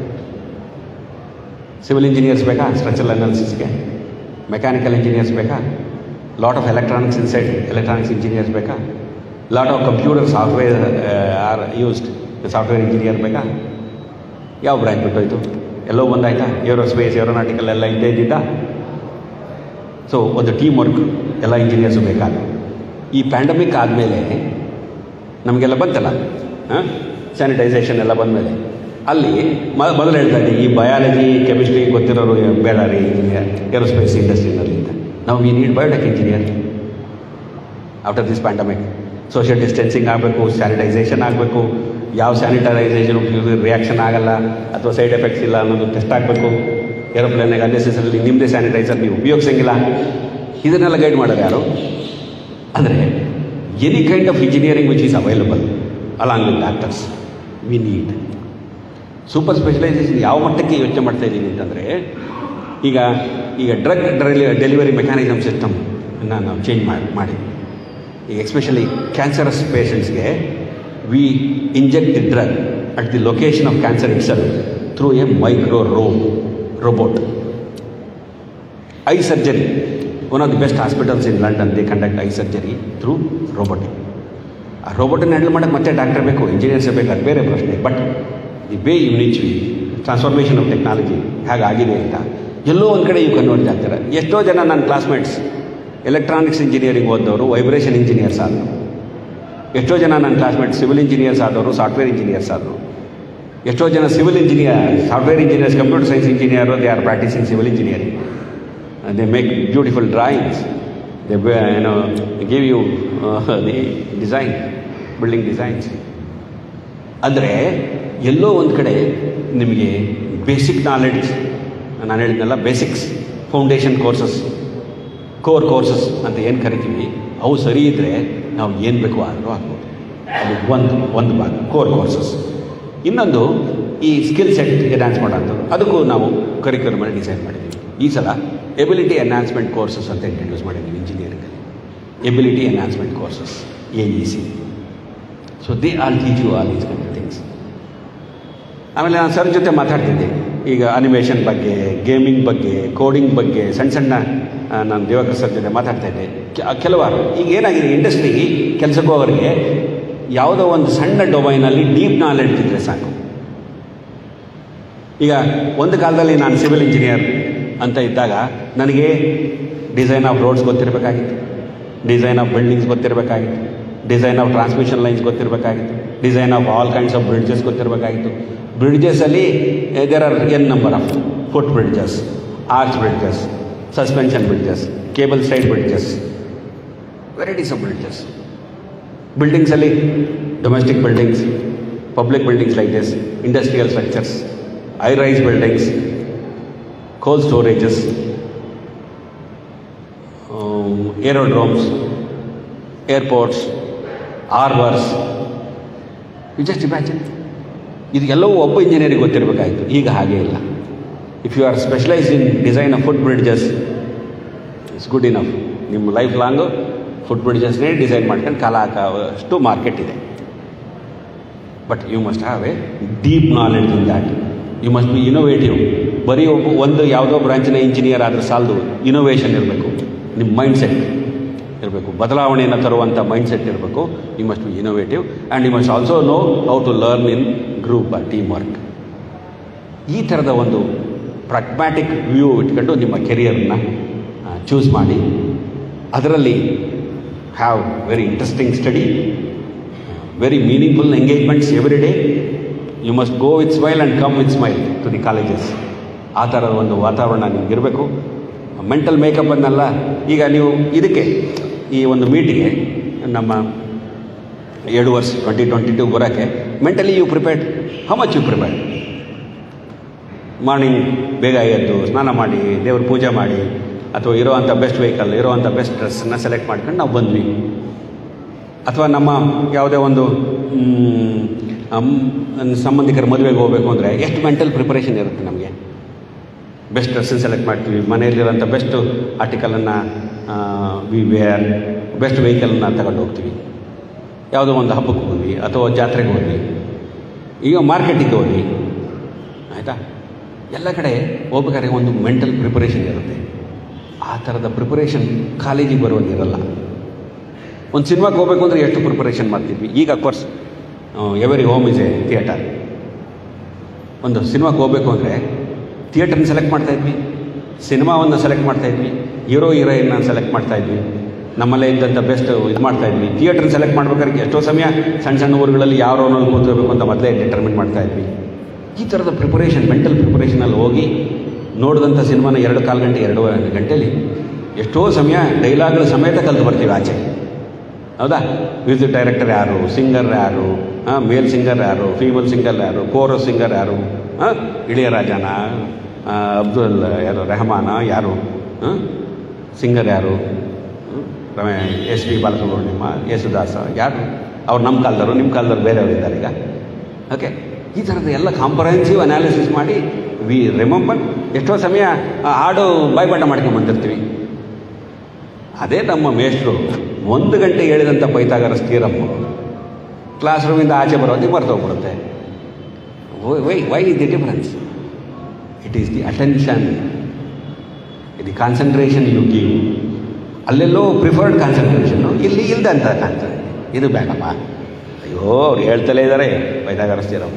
ಸಿವಿಲ್ ಇಂಜಿನಿಯರ್ಸ್ ಬೇಕಾ ಸ್ಟ್ರಕ್ಚರಲ್ ಅನಾಲಿಸಿಸ್ಗೆ ಮೆಕ್ಯಾನಿಕಲ್ ಇಂಜಿನಿಯರ್ಸ್ ಬೇಕಾ lot of electronics inside electronics engineers ಬೇಕಾ lot of computer software are used software engineer ಬೇಕಾ ಯಾವ ಬ್ರ್ಯಾಂಚ್ ಬಿಟ್ಟೋಯ್ತು ಎಲ್ಲೋ ಬಂದಾಯ್ತಾ ಏರೋಸ್ಪೇಸ್ ಏರೋನಾಟಿಕಲ್ ಎಲ್ಲ ಇದ್ದೇ ಇದ್ದಿದ್ದ ಸೊ ಒಂದು ಟೀಮ್ ವರ್ಕ್ ಎಲ್ಲ ಇಂಜಿನಿಯರ್ಸು ಬೇಕಾದ ಈ ಪ್ಯಾಂಡಮಿಕ್ ಆದಮೇಲೆ ನಮಗೆಲ್ಲ ಬಂತಲ್ಲ ಹಾಂ ಸ್ಯಾನಿಟೈಸೇಷನ್ ಎಲ್ಲ ಬಂದಮೇಲೆ ಅಲ್ಲಿ ಮ ಮೊದಲು ಹೇಳ್ತಾ ಇದ್ದೆ ಈ ಬಯಾಲಜಿ ಕೆಮಿಸ್ಟ್ರಿ ಗೊತ್ತಿರೋರು ಬೇಡ ರೀ ಇಂಜಿನಿಯರ್ ಏರೋಸ್ಪೇಸ್ ಇಂಡಸ್ಟ್ರಿನಲ್ಲಿ ಅಂತ ನಾವು we need biotech engineer after this pandemic social distancing ಆಗಬೇಕು ಸ್ಯಾನಿಟೈಸೇಷನ್ ಆಗಬೇಕು ಯಾವ ಸ್ಯಾನಿಟೈಸೇಷನ್ ರಿಯಾಕ್ಷನ್ ಆಗಲ್ಲ ಅಥವಾ ಸೈಡ್ ಎಫೆಕ್ಟ್ಸ್ ಇಲ್ಲ ಅನ್ನೋದು ಟೆಸ್ಟ್ ಆಗಬೇಕು ಏರೋಪ್ಲೇನಾಗ ಅನ್ನೆಸೆಸರಿ ನಿಮ್ಮದೇ ಸ್ಯಾನಿಟೈಸರ್ ನೀವು ಉಪಯೋಗಿಸಂಗಿಲ್ಲ ಇದನ್ನೆಲ್ಲ ಗೈಡ್ ಮಾಡೋರು ಯಾರು ಅಂದರೆ any kind of engineering which is available along with doctors we need super specialisation ಯಾವ ಮಟ್ಟಕ್ಕೆ ಯೋಚನೆ ಮಾಡ್ತಾ ಇದ್ದೀನಿ ಅಂತಂದರೆ ಈಗ ಈಗ ಡ್ರಗ್ ಡೆಲಿವರಿ ಮೆಕ್ಯಾನಿಸಮ್ ಸಿಸ್ಟಮ್ ನಾವು ಚೇಂಜ್ ಮಾಡಿ ಮಾಡಿದ್ವಿ ಈಗ ಎಸ್ಪೆಷಲಿ ಕ್ಯಾನ್ಸರಸ್ ಪೇಷಂಟ್ಸ್ಗೆ we inject the drug at the location of cancer itself through a micro ರೋ robot eye surgery one of the best hospitals in London they conduct eye surgery through robotic ಆ ರೋಬೋಟನ್ನು handle ಮಾಡೋಕ್ಕೆ ಮತ್ತೆ doctor ಬೇಕು engineers ಬೇಕು ಅದು ಬೇರೆ ಪ್ರಶ್ನೆ but the way you niche we transformation of technology ಹೇಗಾಗಿದೆ ಅಂತ ಎಲ್ಲೋ ಒಂದು ಕಡೆ ಇವು ಕನ್ವರ್ಟ್ ಆಗ್ತಾರೆ ಎಷ್ಟೋ ಜನ ನನ್ನ ಕ್ಲಾಸ್ಮೇಟ್ಸ್ ಎಲೆಕ್ಟ್ರಾನಿಕ್ಸ್ ಇಂಜಿನಿಯರಿಂಗ್ ಓದೋರು ವೈಬ್ರೇಷನ್ ಇಂಜಿನಿಯರ್ಸ್ ಆದರು ಎಷ್ಟೋ ಜನ ನನ್ನ ಕ್ಲಾಸ್ಮೇಟ್ಸ್ ಸಿವಿಲ್ ಇಂಜಿನಿಯರ್ಸ್ ಆದವರು ಸಾಫ್ಟ್ವೇರ್ ಇಂಜಿನಿಯರ್ಸ್ ಆದರು ಎಷ್ಟೋ ಜನ civil engineer software engineers computer science engineer they are practising civil engineering they make beautiful drawings they ಏನೋ give you the design building designs ಅಂದರೆ ಎಲ್ಲೋ ಒಂದು ಕಡೆ ನಿಮಗೆ ಬೇಸಿಕ್ ನಾಲೆಡ್ಜ್ ನಾನು ಹೇಳಿದ್ನಲ್ಲ basics foundation courses core courses ಅಂತ ಏನು ಕರಿತೀವಿ ಅವು ಸರಿ ಇದ್ದರೆ ನಾವು ಏನು ಬೇಕೋ ಆದರೂ ಆಗ್ಬೋದು ಅದು ಒಂದು ಒಂದು ಭಾಗ ಕೋರ್ ಕೋರ್ಸಸ್ ಇನ್ನೊಂದು ಈ ಸ್ಕಿಲ್ ಸೆಟ್ ಎನ್ಹಾನ್ಸ್ ಮಾಡೋಂಥದ್ದು ಅದಕ್ಕೂ ನಾವು ಕರಿಕ್ಯುಲಮಲ್ಲಿ ಡಿಸೈನ್ ಮಾಡಿದ್ದೀವಿ ಈ ಸಲ ಎಬಿಲಿಟಿ ಎನ್ಹಾನ್ಸ್ಮೆಂಟ್ ಕೋರ್ಸಸ್ ಅಂತ ಇಂಟ್ರಡ್ಯೂಸ್ ಮಾಡಿದ್ದೀವಿ ಇಂಜಿನಿಯರಿಂಗಲ್ಲಿ ability enhancement courses A E C so they all teach you all these kind things ಆಮೇಲೆ ನಾನು ಸರ್ ಜೊತೆ ಮಾತಾಡ್ತಿದ್ದೆ ಈಗ ಅನಿಮೇಷನ್ ಬಗ್ಗೆ ಗೇಮಿಂಗ್ ಬಗ್ಗೆ ಕೋಡಿಂಗ್ ಬಗ್ಗೆ ಸಣ್ಣ ಸಣ್ಣ ಆ, ನಾನು ದಿವಾಕರ್ ಸರ್ ಜೊತೆ ಮಾತಾಡ್ತಾ ಇದ್ದೆ ಕೆ- ಕೆಲವಾರು ಈಗ ಏನಾಗಿದೆ ಇಂಡಸ್ಟ್ರಿ ಕೆಲಸಕ್ಕೆ ಹೋಗೋರಿಗೆ ಯಾವುದೋ ಒಂದು ಸಣ್ಣ ಡೊಮೈನಲ್ಲಿ ಡೀಪ್ ನಾಲೆಡ್ಜ್ ಇದ್ದರೆ ಸಾಕು ಈಗ ಒಂದು ಕಾಲದಲ್ಲಿ ನಾನು ಸಿವಿಲ್ ಇಂಜಿನಿಯರ್ ಅಂತ ಇದ್ದಾಗ ನನಗೆ ಡಿಸೈನ್ ಆಫ್ ರೋಡ್ಸ್ ಗೊತ್ತಿರಬೇಕಾಗಿತ್ತು ಡಿಸೈನ್ ಆಫ್ ಬಿಲ್ಡಿಂಗ್ಸ್ ಗೊತ್ತಿರಬೇಕಾಗಿತ್ತು ಡಿಸೈನ್ ಆಫ್ ಟ್ರಾನ್ಸ್ಮಿಷನ್ ಲೈನ್ಸ್ ಗೊತ್ತಿರಬೇಕಾಗಿತ್ತು design of all kinds of bridges ಗೊತ್ತಿರಬೇಕಾಗಿತ್ತು ಬ್ರಿಡ್ಜಸಲ್ಲಿ there are n number of foot bridges arch bridges suspension bridges cable side bridges varieties of bridges ಬಿಲ್ಡಿಂಗ್ಸಲ್ಲಿ domestic buildings public buildings like this industrial structures high rise buildings cold storages aerodromes airports harbours you just imagine ಇದು ಎಲ್ಲವೂ ಒಬ್ಬ ಇಂಜಿನಿಯರಿಗೆ ಗೊತ್ತಿರಬೇಕಾಯಿತು ಈಗ ಹಾಗೆ ಇಲ್ಲ if you are specialise in design of foot bridges it's good enough ನಿಮ್ಮ lifelong foot ಬ್ರಿಡ್ಜಸ್ನೇ ಡಿಸೈನ್ ಮಾಡ್ಕೊಂಡು ಕಾಲ ಹಾಕೋಷ್ಟು ಮಾರ್ಕೆಟ್ ಇದೆ but you must have a deep knowledge in that you must be innovative ಬರೀ ಒಬ್ಬ ಒಂದು ಯಾವುದೋ ಬ್ರಾಂಚಿನ ಇಂಜಿನಿಯರ್ ಆದರೆ ಸಾಲದು ಇನೋವೇಷನ್ ಇರಬೇಕು ನಿಮ್ಮ ಮೈಂಡ್ ಸೆಟ್ ಇರಬೇಕು ಬದಲಾವಣೆಯನ್ನು ತರುವಂಥ ಮೈಂಡ್ ಸೆಟ್ ಇರಬೇಕು you must be innovative and you must also know how to learn in group or team work ಈ ಥರದ ಒಂದು ಪ್ರಾಗ್ಮ್ಯಾಟಿಕ್ ವ್ಯೂ ಇಟ್ಕೊಂಡು ನಿಮ್ಮ ಕೆರಿಯರ್ನ ಚೂಸ್ ಮಾಡಿ ಅದರಲ್ಲಿ have very interesting study very meaningful engagements every day you must go with smile and come with smile to the colleges ಆ ಥರದ ಒಂದು ವಾತಾವರಣ ನಿಮಗಿರಬೇಕು ಮೆಂಟಲ್ ಮೇಕಪ್ ಅನ್ನಲ್ಲ ಈಗ ನೀವು ಇದಕ್ಕೆ ಈ ಒಂದು ಮೀಟಿಗೆ ನಮ್ಮ ಎರಡು ವರ್ಷ ಟ್ವೆಂಟಿ ಟ್ವೆಂಟಿ ಟು ಬರೋಕ್ಕೆ mentally you prepared how much you prepared morning ಬೇಗ ಎದ್ದು ಸ್ನಾನ ಮಾಡಿ ದೇವ್ರ ಪೂಜೆ ಮಾಡಿ ಅಥವಾ ಇರೋವಂಥ ಬೆಸ್ಟ್ ವೆಹಿಕಲ್ ಇರೋವಂಥ ಬೆಸ್ಟ್ ಡ್ರೆಸ್ಸನ್ನು ಸೆಲೆಕ್ಟ್ ಮಾಡ್ಕೊಂಡು ನಾವು ಬಂದ್ವಿ ಅಥವಾ ನಮ್ಮ ಯಾವುದೇ ಒಂದು ಮ್, ಅಮ್, ಸಂಬಂಧಿಕರ ಮದುವೆಗೆ ಹೋಗಬೇಕು ಅಂದರೆ ಎಷ್ಟು ಮೆಂಟಲ್ ಪ್ರಿಪರೇಷನ್ ಇರುತ್ತೆ ನಮಗೆ ಬೆಸ್ಟ್ ಡ್ರೆಸ್ಸನ್ನು ಸೆಲೆಕ್ಟ್ ಮಾಡ್ತೀವಿ ಮನೆಯಲ್ಲಿರೋಂಥ ಬೆಸ್ಟ್ ಆರ್ಟಿಕಲನ್ನು ವಿ ವೇರ್ ಬೆಸ್ಟ್ ವೆಹಿಕಲನ್ನು ತಗೊಂಡು ಹೋಗ್ತೀವಿ ಯಾವುದೋ ಒಂದು ಹಬ್ಬಕ್ಕೆ ಹೋದ್ವಿ ಅಥವಾ ಜಾತ್ರೆಗೆ ಹೋದ್ವಿ ಈಗ ಮಾರ್ಕೆಟಿಗೆ ಹೋದ್ವಿ ಆಯಿತಾ ಎಲ್ಲ ಕಡೆ ಹೋಗ್ಬೇಕಾದ್ರೆ ಒಂದು ಮೆಂಟಲ್ ಪ್ರಿಪರೇಷನ್ ಇರುತ್ತೆ ಆ ಥರದ ಪ್ರಿಪರೇಷನ್ ಕಾಲೇಜಿಗೆ ಬರುವಾಗಿರಲ್ಲ ಒಂದು ಸಿನಿಮಾಗೆ ಹೋಗ್ಬೇಕು ಅಂದರೆ ಎಷ್ಟು ಪ್ರಿಪರೇಷನ್ ಮಾಡ್ತಿದ್ವಿ ಈಗ course every home is a theatre ಒಂದು ಸಿನಿಮಾಗೆ ಹೋಗಬೇಕು ಅಂದರೆ ಥಿಯೇಟರ್ನ ಸೆಲೆಕ್ಟ್ ಮಾಡ್ತಾಯಿದ್ವಿ ಸಿನಿಮಾವನ್ನು ಸೆಲೆಕ್ಟ್ ಮಾಡ್ತಾಯಿದ್ವಿ ಹೀರೋ ಹೀರೋಯಿನ್ನ ಸೆಲೆಕ್ಟ್ ಮಾಡ್ತಾಯಿದ್ವಿ ನಮ್ಮಲ್ಲೇ ಇದ್ದಂಥ ಬೆಸ್ಟ್ ಇದು ಮಾಡ್ತಾಯಿದ್ವಿ ಥಿಯೇಟ್ರನ್ನ ಸೆಲೆಕ್ಟ್ ಮಾಡ್ಬೇಕಾದ್ರೆ ಎಷ್ಟೋ ಸಮಯ ಸಣ್ಣ ಸಣ್ಣ ಊರುಗಳಲ್ಲಿ ಯಾವ ರೋನಲ್ಲಿ ಕೂತ್ಕೋಬೇಕು ಅಂತ ಮೊದಲೇ ಡಿಟರ್ಮಿನ್ ಮಾಡ್ತಾಯಿದ್ವಿ ಈ ಥರದ ಪ್ರಿಪರೇಷನ್ ಮೆಂಟಲ್ ಪ್ರಿಪರೇಷನಲ್ಲಿ ಹೋಗಿ ನೋಡಿದಂಥ ಸಿನಿಮಾನ ಎರಡು ಕಾಲು ಗಂಟೆ ಎರಡು ಗಂಟೆಯಲ್ಲಿ ಎಷ್ಟೋ ಸಮಯ ಡೈಲಾಗ್ಗಳ ಸಮೇತ ಕಲಿತು ಬರ್ತೀವಿ ಆಚೆ ಹೌದಾ ಮ್ಯೂಸಿಕ್ ಡೈರೆಕ್ಟರ್ ಯಾರು ಸಿಂಗರ್ ಯಾರು ಹಾಂ ಮೇಲ್ ಸಿಂಗರ್ ಯಾರು ಫೀಮೇಲ್ ಸಿಂಗರ್ ಯಾರು ಕೋರಸ್ ಸಿಂಗರ್ ಯಾರು ಹಾಂ ಇಳಿಯರಾಜನ ಆ, ಅಬ್ದುಲ್ ಯಾರು ರೆಹಮಾನ ಯಾರು ಹಾಂ ಸಿಂಗರ್ ಯಾರು ಹ್ಮ್? ರಮೇ ಎಸ್ ಪಿ ಬಾಲಸುಬ್ರಹ್ಮಣ್ಯಮ್ಮ ಯೇಸುದಾಸ ಯಾರು ಅವ್ರು ನಮ್ಮ ಕಾಲದವರು ನಿಮ್ಮ ಕಾಲದವ್ರು ಬೇರೆಯವರು ಇದ್ದಾರೆ ಈಗ ಓಕೆ ಈ ಥರದ ಎಲ್ಲ ಕಾಂಪ್ರಹೆನ್ಸಿವ್ ಅನಾಲಿಸಿಸ್ ಮಾಡಿ ವಿ ರಿಮೆಂಬರ್ ಎಷ್ಟೋ ಸಮಯ ಆ ಹಾಡು ಬಾಯ್ಪಾಠ ಮಾಡ್ಕೊಂಬಂದಿರ್ತೀವಿ ಅದೇ ನಮ್ಮ ಮೇಷ್ಟ್ರು ಒಂದು ಗಂಟೆ ಹೇಳಿದಂಥ ಪೈತಾಗರ ಸ್ಥಿರಮ್ಮ ಕ್ಲಾಸ್ ರೂಮಿಂದ ಆಚೆ ಬರೋದು ಮರ್ತೋಗ್ಬಿಡುತ್ತೆ why why is the difference it is the attention the concentration you give ಅಲ್ಲೆಲ್ಲೋ ಪ್ರಿಫರ್ಡ್ ಕಾನ್ಸಂಟ್ರೇಷನ್ನು ಇಲ್ಲಿ ಇಲ್ದಂತ ಕಾಣ್ತದೆ ಇದು ಬೇಕಪ್ಪ ಅಯ್ಯೋ ಅವ್ರು ಹೇಳ್ತಲೇ ಇದ್ದಾರೆ ಬೈದಾಗರಿಸ್ತೀರಪ್ಪ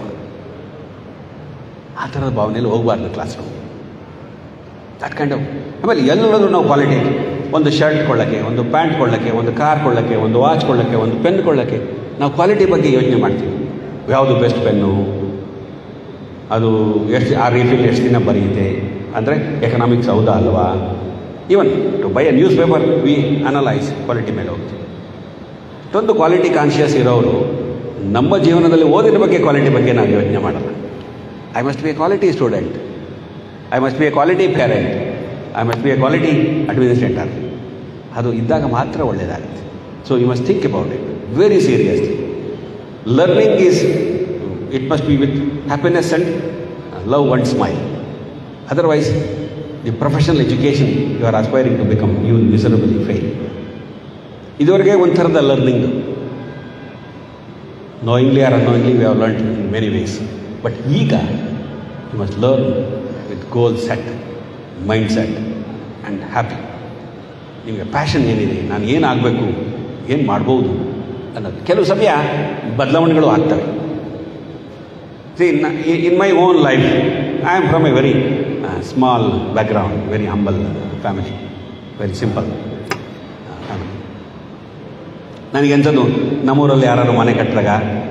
ಆ ಥರದ ಭಾವನೆಯಲ್ಲಿ ಹೋಗಬಾರ್ದು classroom that kind of ಆಮೇಲೆ ಎಲ್ಲರೂ ನಾವು ಕ್ವಾಲಿಟಿ ಒಂದು ಶರ್ಟ್ ಕೊಳ್ಳೋಕ್ಕೆ ಒಂದು ಪ್ಯಾಂಟ್ ಕೊಳ್ಳೋಕ್ಕೆ ಒಂದು ಕಾರ್ ಕೊಳ್ಳೋಕ್ಕೆ ಒಂದು ವಾಚ್ ಕೊಳ್ಳೋಕ್ಕೆ ಒಂದು ಪೆನ್ ಕೊಳ್ಳೋಕ್ಕೆ ನಾವು ಕ್ವಾಲಿಟಿ ಬಗ್ಗೆ ಯೋಚನೆ ಮಾಡ್ತೀವಿ ಯಾವುದು ಬೆಸ್ಟ್ ಪೆನ್ನು ಅದು ಎಷ್ಟು ಆ ರೀಫಿಲ್ ಎಷ್ಟು ದಿನ ಬರೆಯುತ್ತೆ ಅಂದರೆ ಎಕನಾಮಿಕ್ಸ್ ಹೌದಾ ಅಲ್ವಾ even to buy a newspaper we analyse quality ಮೇಲೆ ಹೋಗ್ತೀವಿ ಅಷ್ಟೊಂದು ಕ್ವಾಲಿಟಿ ಕಾನ್ಷಿಯಸ್ ಇರೋರು ನಮ್ಮ ಜೀವನದಲ್ಲಿ ಓದಿನ ಬಗ್ಗೆ ಕ್ವಾಲಿಟಿ ಬಗ್ಗೆ ನಾವು ಯೋಚನೆ ಮಾಡಲ್ಲ I must be a quality student I must be a quality parent I must be a quality administrator ಅದು ಇದ್ದಾಗ ಮಾತ್ರ ಒಳ್ಳೆಯದಾಗುತ್ತೆ so you must think about it very seriously learning is it must be with happiness and love and smile otherwise the professional education you are aspiring to become you miserably fail ಇದುವರೆಗೆ ಒಂಥರದ learning knowingly or unknowingly we have learn in many ways but ಈಗ you must learn with goal set mindset and happy ನಿಮಗೆ passion ಏನಿದೆ ನಾನು ಏನಾಗಬೇಕು ಏನು ಮಾಡ್ಬೋದು ಅನ್ನೋದು ಕೆಲವು ಸಮಯ ಬದಲಾವಣೆಗಳು ಆಗ್ತವೆ see in in my own life I am from a very small background very humble family very simple family ನನಗೆ ಅನ್ಸೋದು ನಮ್ಮೂರಲ್ಲಿ ಯಾರು ಮನೆ ಕಟ್ಟಿದಾಗ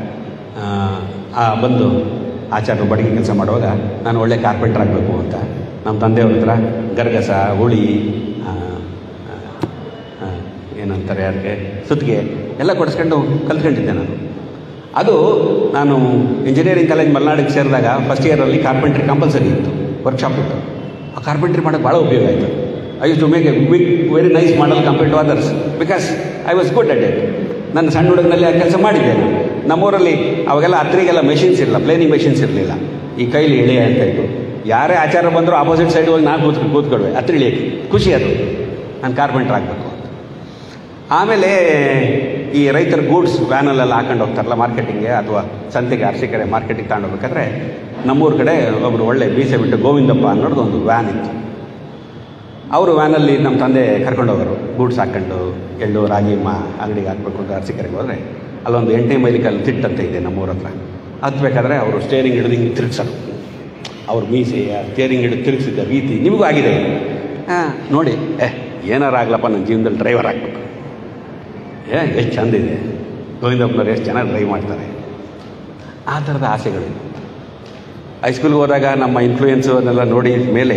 ಆ ಬಂದು ಆಚಾರ್ಯರು ಬಡಿಗೆ ಕೆಲಸ ಮಾಡುವಾಗ ನಾನು ಒಳ್ಳೆ ಕಾರ್ಪೆಂಟರ್ ಆಗಬೇಕು ಅಂತ ನಮ್ಮ ತಂದೆಯವ್ರ ಹತ್ರ ಗರ್ಗಸ ಹುಳಿ ಆ, ಆ, ಆ, ಏನಂತಾರೆ ಅದಕ್ಕೆ ಸುತ್ತಿಗೆ ಎಲ್ಲ ಕೊಡಿಸ್ಕೊಂಡು ಕಲ್ತ್ಕೊಂಡಿದ್ದೆ ನಾನು ಅದು ನಾನು ಇಂಜಿನಿಯರಿಂಗ್ ಕಾಲೇಜ್ ಮಲೆನಾಡಿಗೆ ಸೇರಿದಾಗ ಫಸ್ಟ್ ಇಯರಲ್ಲಿ ಕಾರ್ಪೆಂಟ್ರಿ ಕಂಪಲ್ಸರಿ ಇತ್ತು ವರ್ಕ್ಶಾಪ್ ಇತ್ತು ಆ ಕಾರ್ಪೆಂಟ್ರಿ ಮಾಡೋಕ್ಕೆ ಭಾಳ ಉಪಯೋಗ ಆಯಿತು I use to make a big very nice model compare to others because I was good at it ನನ್ನ ಸಣ್ಣ ಹುಡುಗನಲ್ಲಿ ಆ ಕೆಲಸ ಮಾಡಿದ್ದೆ ನಾನು ನಮ್ಮೂರಲ್ಲಿ ಅವಾಗೆಲ್ಲ ಹತ್ರಿಗೆಲ್ಲ ಮೆಷಿನ್ಸ್ ಇರಲಿಲ್ಲ ಪ್ಲೇನಿಂಗ್ ಮೆಷಿನ್ಸ್ ಇರಲಿಲ್ಲ ಈ ಕೈಲಿ ಎಳೆಯ ಅಂತ ಇತ್ತು ಯಾರೇ ಆಚಾರ ಬಂದರೂ ಆಪೋಸಿಟ್ ಸೈಡ್ ಹೋಗಿ ನಾನು ಕೂತ್ ಕೂತ್ಕೊಳ್ವೆ ಹತ್ರ ಇಳಿಯೋಕ್ಕೆ ಖುಷಿ ಅದು ನಾನು ಕಾರ್ಪೆಂಟ್ರ್ ಆಗಬೇಕು ಅಂತ ಆಮೇಲೆ ಈ ರೈತರ ಗೂಡ್ಸ್ ವ್ಯಾನಲ್ಲೆಲ್ಲ ಹಾಕೊಂಡು ಹೋಗ್ತಾರಲ್ಲ ಮಾರ್ಕೆಟಿಂಗ್ಗೆ ಅಥವಾ ಸಂತೆಗೆ ಅರಸಿಕೆರೆ ಮಾರ್ಕೆಟಿಗೆ ತಗೊಂಡು ಹೋಗ್ಬೇಕಾದ್ರೆ ನಮ್ಮೂರ ಕಡೆ ಒಬ್ಬರು ಒಳ್ಳೆ ಬೀಸೆ ಬಿಟ್ಟು ಗೋವಿಂದಪ್ಪ ಅನ್ನೋದು ಒಂದು ವ್ಯಾನ್ ಇತ್ತು ಅವರು ವ್ಯಾನಲ್ಲಿ ನಮ್ಮ ತಂದೆ ಕರ್ಕೊಂಡು ಹೋಗೋರು ಗೂಡ್ಸ್ ಹಾಕ್ಕೊಂಡು ಎಳ್ಳು ರಾಗಿ ಮಾ ಅಂಗಡಿಗೆ ಹಾಕ್ಬೇಕು ಅಂತ ಅರಸಿಕೆರೆಗೆ ಹೋದರೆ ಅಲ್ಲೊಂದು ಎಂಟನೇ ಮೈಲಿಕಲ್ಲಿ ತಿಟ್ಟಂತ ಇದೆ ನಮ್ಮೂರ ಹತ್ರ ಹತ್ಬೇಕಾದ್ರೆ ಅವರು ಸ್ಟೇರಿಂಗ್ ಹಿಡಿದು ಹಿಂಗೆ ತಿರುಗಿಸೋರು ಅವ್ರ ಮೀಸೆ ಸ್ಟೇರಿಂಗ್ ಹಿಡಿದು ತಿರುಗಿಸಿದ್ದ ರೀತಿ ನಿಮಗೂ ಆಗಿದೆ ಹಾಂ ನೋಡಿ ಏ ಏನಾರು ಆಗ್ಲಪ್ಪ ನನ್ನ ಜೀವನದಲ್ಲಿ ಡ್ರೈವರ್ ಆಗಬೇಕು ಏ ಎಷ್ಟು ಚಂದ ಇದೆ ಗೋವಿಂದಪ್ಪನವ್ರು ಎಷ್ಟು ಚೆನ್ನಾಗಿ ಡ್ರೈವ್ ಮಾಡ್ತಾರೆ ಆ ಥರದ ಆಸೆಗಳು ಹೈಸ್ಕೂಲ್ಗೆ ಹೋದಾಗ ನಮ್ಮ ಇನ್ಫ್ಲೂಯೆನ್ಸು ಅದನ್ನೆಲ್ಲ ನೋಡಿ ಮೇಲೆ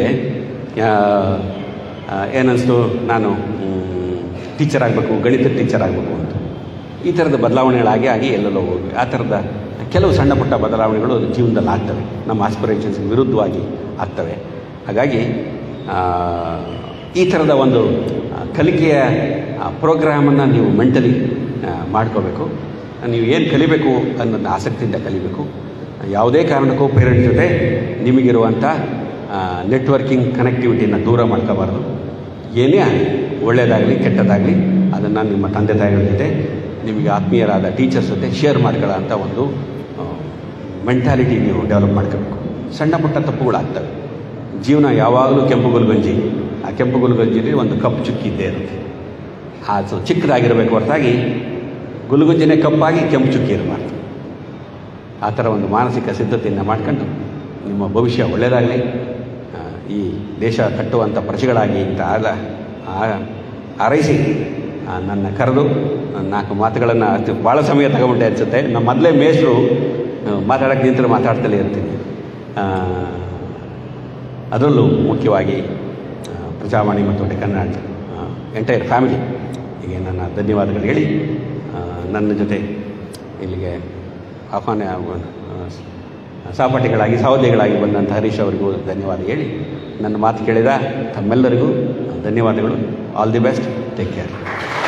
ಏನನ್ನಿಸ್ತು ನಾನು ಟೀಚರ್ ಆಗಬೇಕು ಗಣಿತದ ಟೀಚರ್ ಆಗಬೇಕು ಅಂತ ಈ ಥರದ ಬದಲಾವಣೆಗಳಾಗಿ ಆಗಿ ಎಲ್ಲೆಲ್ಲೋ ಹೋಗಿ ಆ ಥರದ ಕೆಲವು ಸಣ್ಣ ಪುಟ್ಟ ಬದಲಾವಣೆಗಳು ಜೀವನದಲ್ಲಿ ಆಗ್ತವೆ ನಮ್ಮ ಆಸ್ಪಿರೇಷನ್ಸ್ಗೆ ವಿರುದ್ಧವಾಗಿ ಆಗ್ತವೆ ಹಾಗಾಗಿ ಆ, ಈ ಥರದ ಒಂದು ಆ, ಕಲಿಕೆಯ ಪ್ರೋಗ್ರಾಮನ್ನು ನೀವು ಮೆಂಟಲಿ ಮಾಡ್ಕೋಬೇಕು ನೀವು ಏನು ಕಲಿಬೇಕು ಅನ್ನೋದನ್ನ ಆಸಕ್ತಿಯಿಂದ ಕಲಿಬೇಕು ಯಾವುದೇ ಕಾರಣಕ್ಕೂ ಪೇರೆಂಟ್ ಜೊತೆ ನಿಮಗಿರುವಂಥ ನೆಟ್ವರ್ಕಿಂಗ್ ಕನೆಕ್ಟಿವಿಟಿನ ದೂರ ಮಾಡ್ಕೋಬಾರ್ದು ಏನೇ ಆಗಲಿ ಒಳ್ಳೆಯದಾಗಲಿ ಕೆಟ್ಟದಾಗಲಿ ಅದನ್ನು ನಿಮ್ಮ ತಂದೆ ತಾಯಿಗಳ ಜೊತೆ ನಿಮಗೆ ಆತ್ಮೀಯರಾದ ಟೀಚರ್ಸ್ ಜೊತೆ ಶೇರ್ ಮಾಡ್ಕೊಳ್ಳೋ ಅಂಥ ಒಂದು ಮೆಂಟಾಲಿಟಿ ನೀವು ಡೆವಲಪ್ ಮಾಡ್ಕೋಬೇಕು ಸಣ್ಣ ಪುಟ್ಟ ತಪ್ಪುಗಳಾಗ್ತವೆ ಜೀವನ ಯಾವಾಗಲೂ ಕೆಂಪು ಗುಲ್ಗಂಜಿ ಆ ಕೆಂಪು ಗುಲ್ಗಂಜಿಲಿ ಒಂದು ಕಪ್ಪು ಚುಕ್ಕಿ ಇದ್ದೇ ಇರುತ್ತೆ ಅದು ಚಿಕ್ಕದಾಗಿರಬೇಕು ಹೊರತಾಗಿ ಗುಲ್ಗುಂಜಿನೇ ಕಪ್ಪಾಗಿ ಕೆಂಪು ಚುಕ್ಕಿ ಇರಬಾರ್ದು ಆ ಥರ ಒಂದು ಮಾನಸಿಕ ಸಿದ್ಧತೆಯನ್ನು ಮಾಡ್ಕೊಂಡು ನಿಮ್ಮ ಭವಿಷ್ಯ ಒಳ್ಳೆಯದಾಗಲಿ ಆ, ಈ ದೇಶ ಕಟ್ಟುವಂಥ ಪ್ರಜೆಗಳಾಗಿ ಅಂತ ಆದ ಆ- ಹಾರೈಸಿ ಆ, ನನ್ನ ಕರೆದು ನಾಲ್ಕು ಮಾತುಗಳನ್ನು ಅತಿ ಭಾಳ ಸಮಯ ತಗೊಂಬಿಟ್ಟೆ ಅನಿಸುತ್ತೆ ನಮ್ಮ ಮೊದಲೇ ಮೇಷ್ರು ಮಾತಾಡೋಕ್ಕೆ ನಿಂತರೆ ಮಾತಾಡ್ತಲೇ ಇರ್ತೀನಿ ಆ, ಅದರಲ್ಲೂ ಮುಖ್ಯವಾಗಿ ಆ, ಪ್ರಜಾವಾಣಿ ಮತ್ತು ಡೆಕ್ಕನ್ ಎಂಟೈರ್ ಫ್ಯಾಮಿಲಿ ಹೀಗೆ ನನ್ನ ಧನ್ಯವಾದಗಳು ಹೇಳಿ ಆ, ನನ್ನ ಜೊತೆ ಇಲ್ಲಿಗೆ ಆಹ್ವಾನ ಆ, ಸಹಪಾಠಿಗಳಾಗಿ ಸಹೋದರಿಗಳಾಗಿ ಬಂದಂಥ ಹರೀಶ್ ಅವರಿಗೂ ಧನ್ಯವಾದ ಹೇಳಿ ನನ್ನ ಮಾತು ಕೇಳಿದ ತಮ್ಮೆಲ್ಲರಿಗೂ ಧನ್ಯವಾದಗಳು all the best take care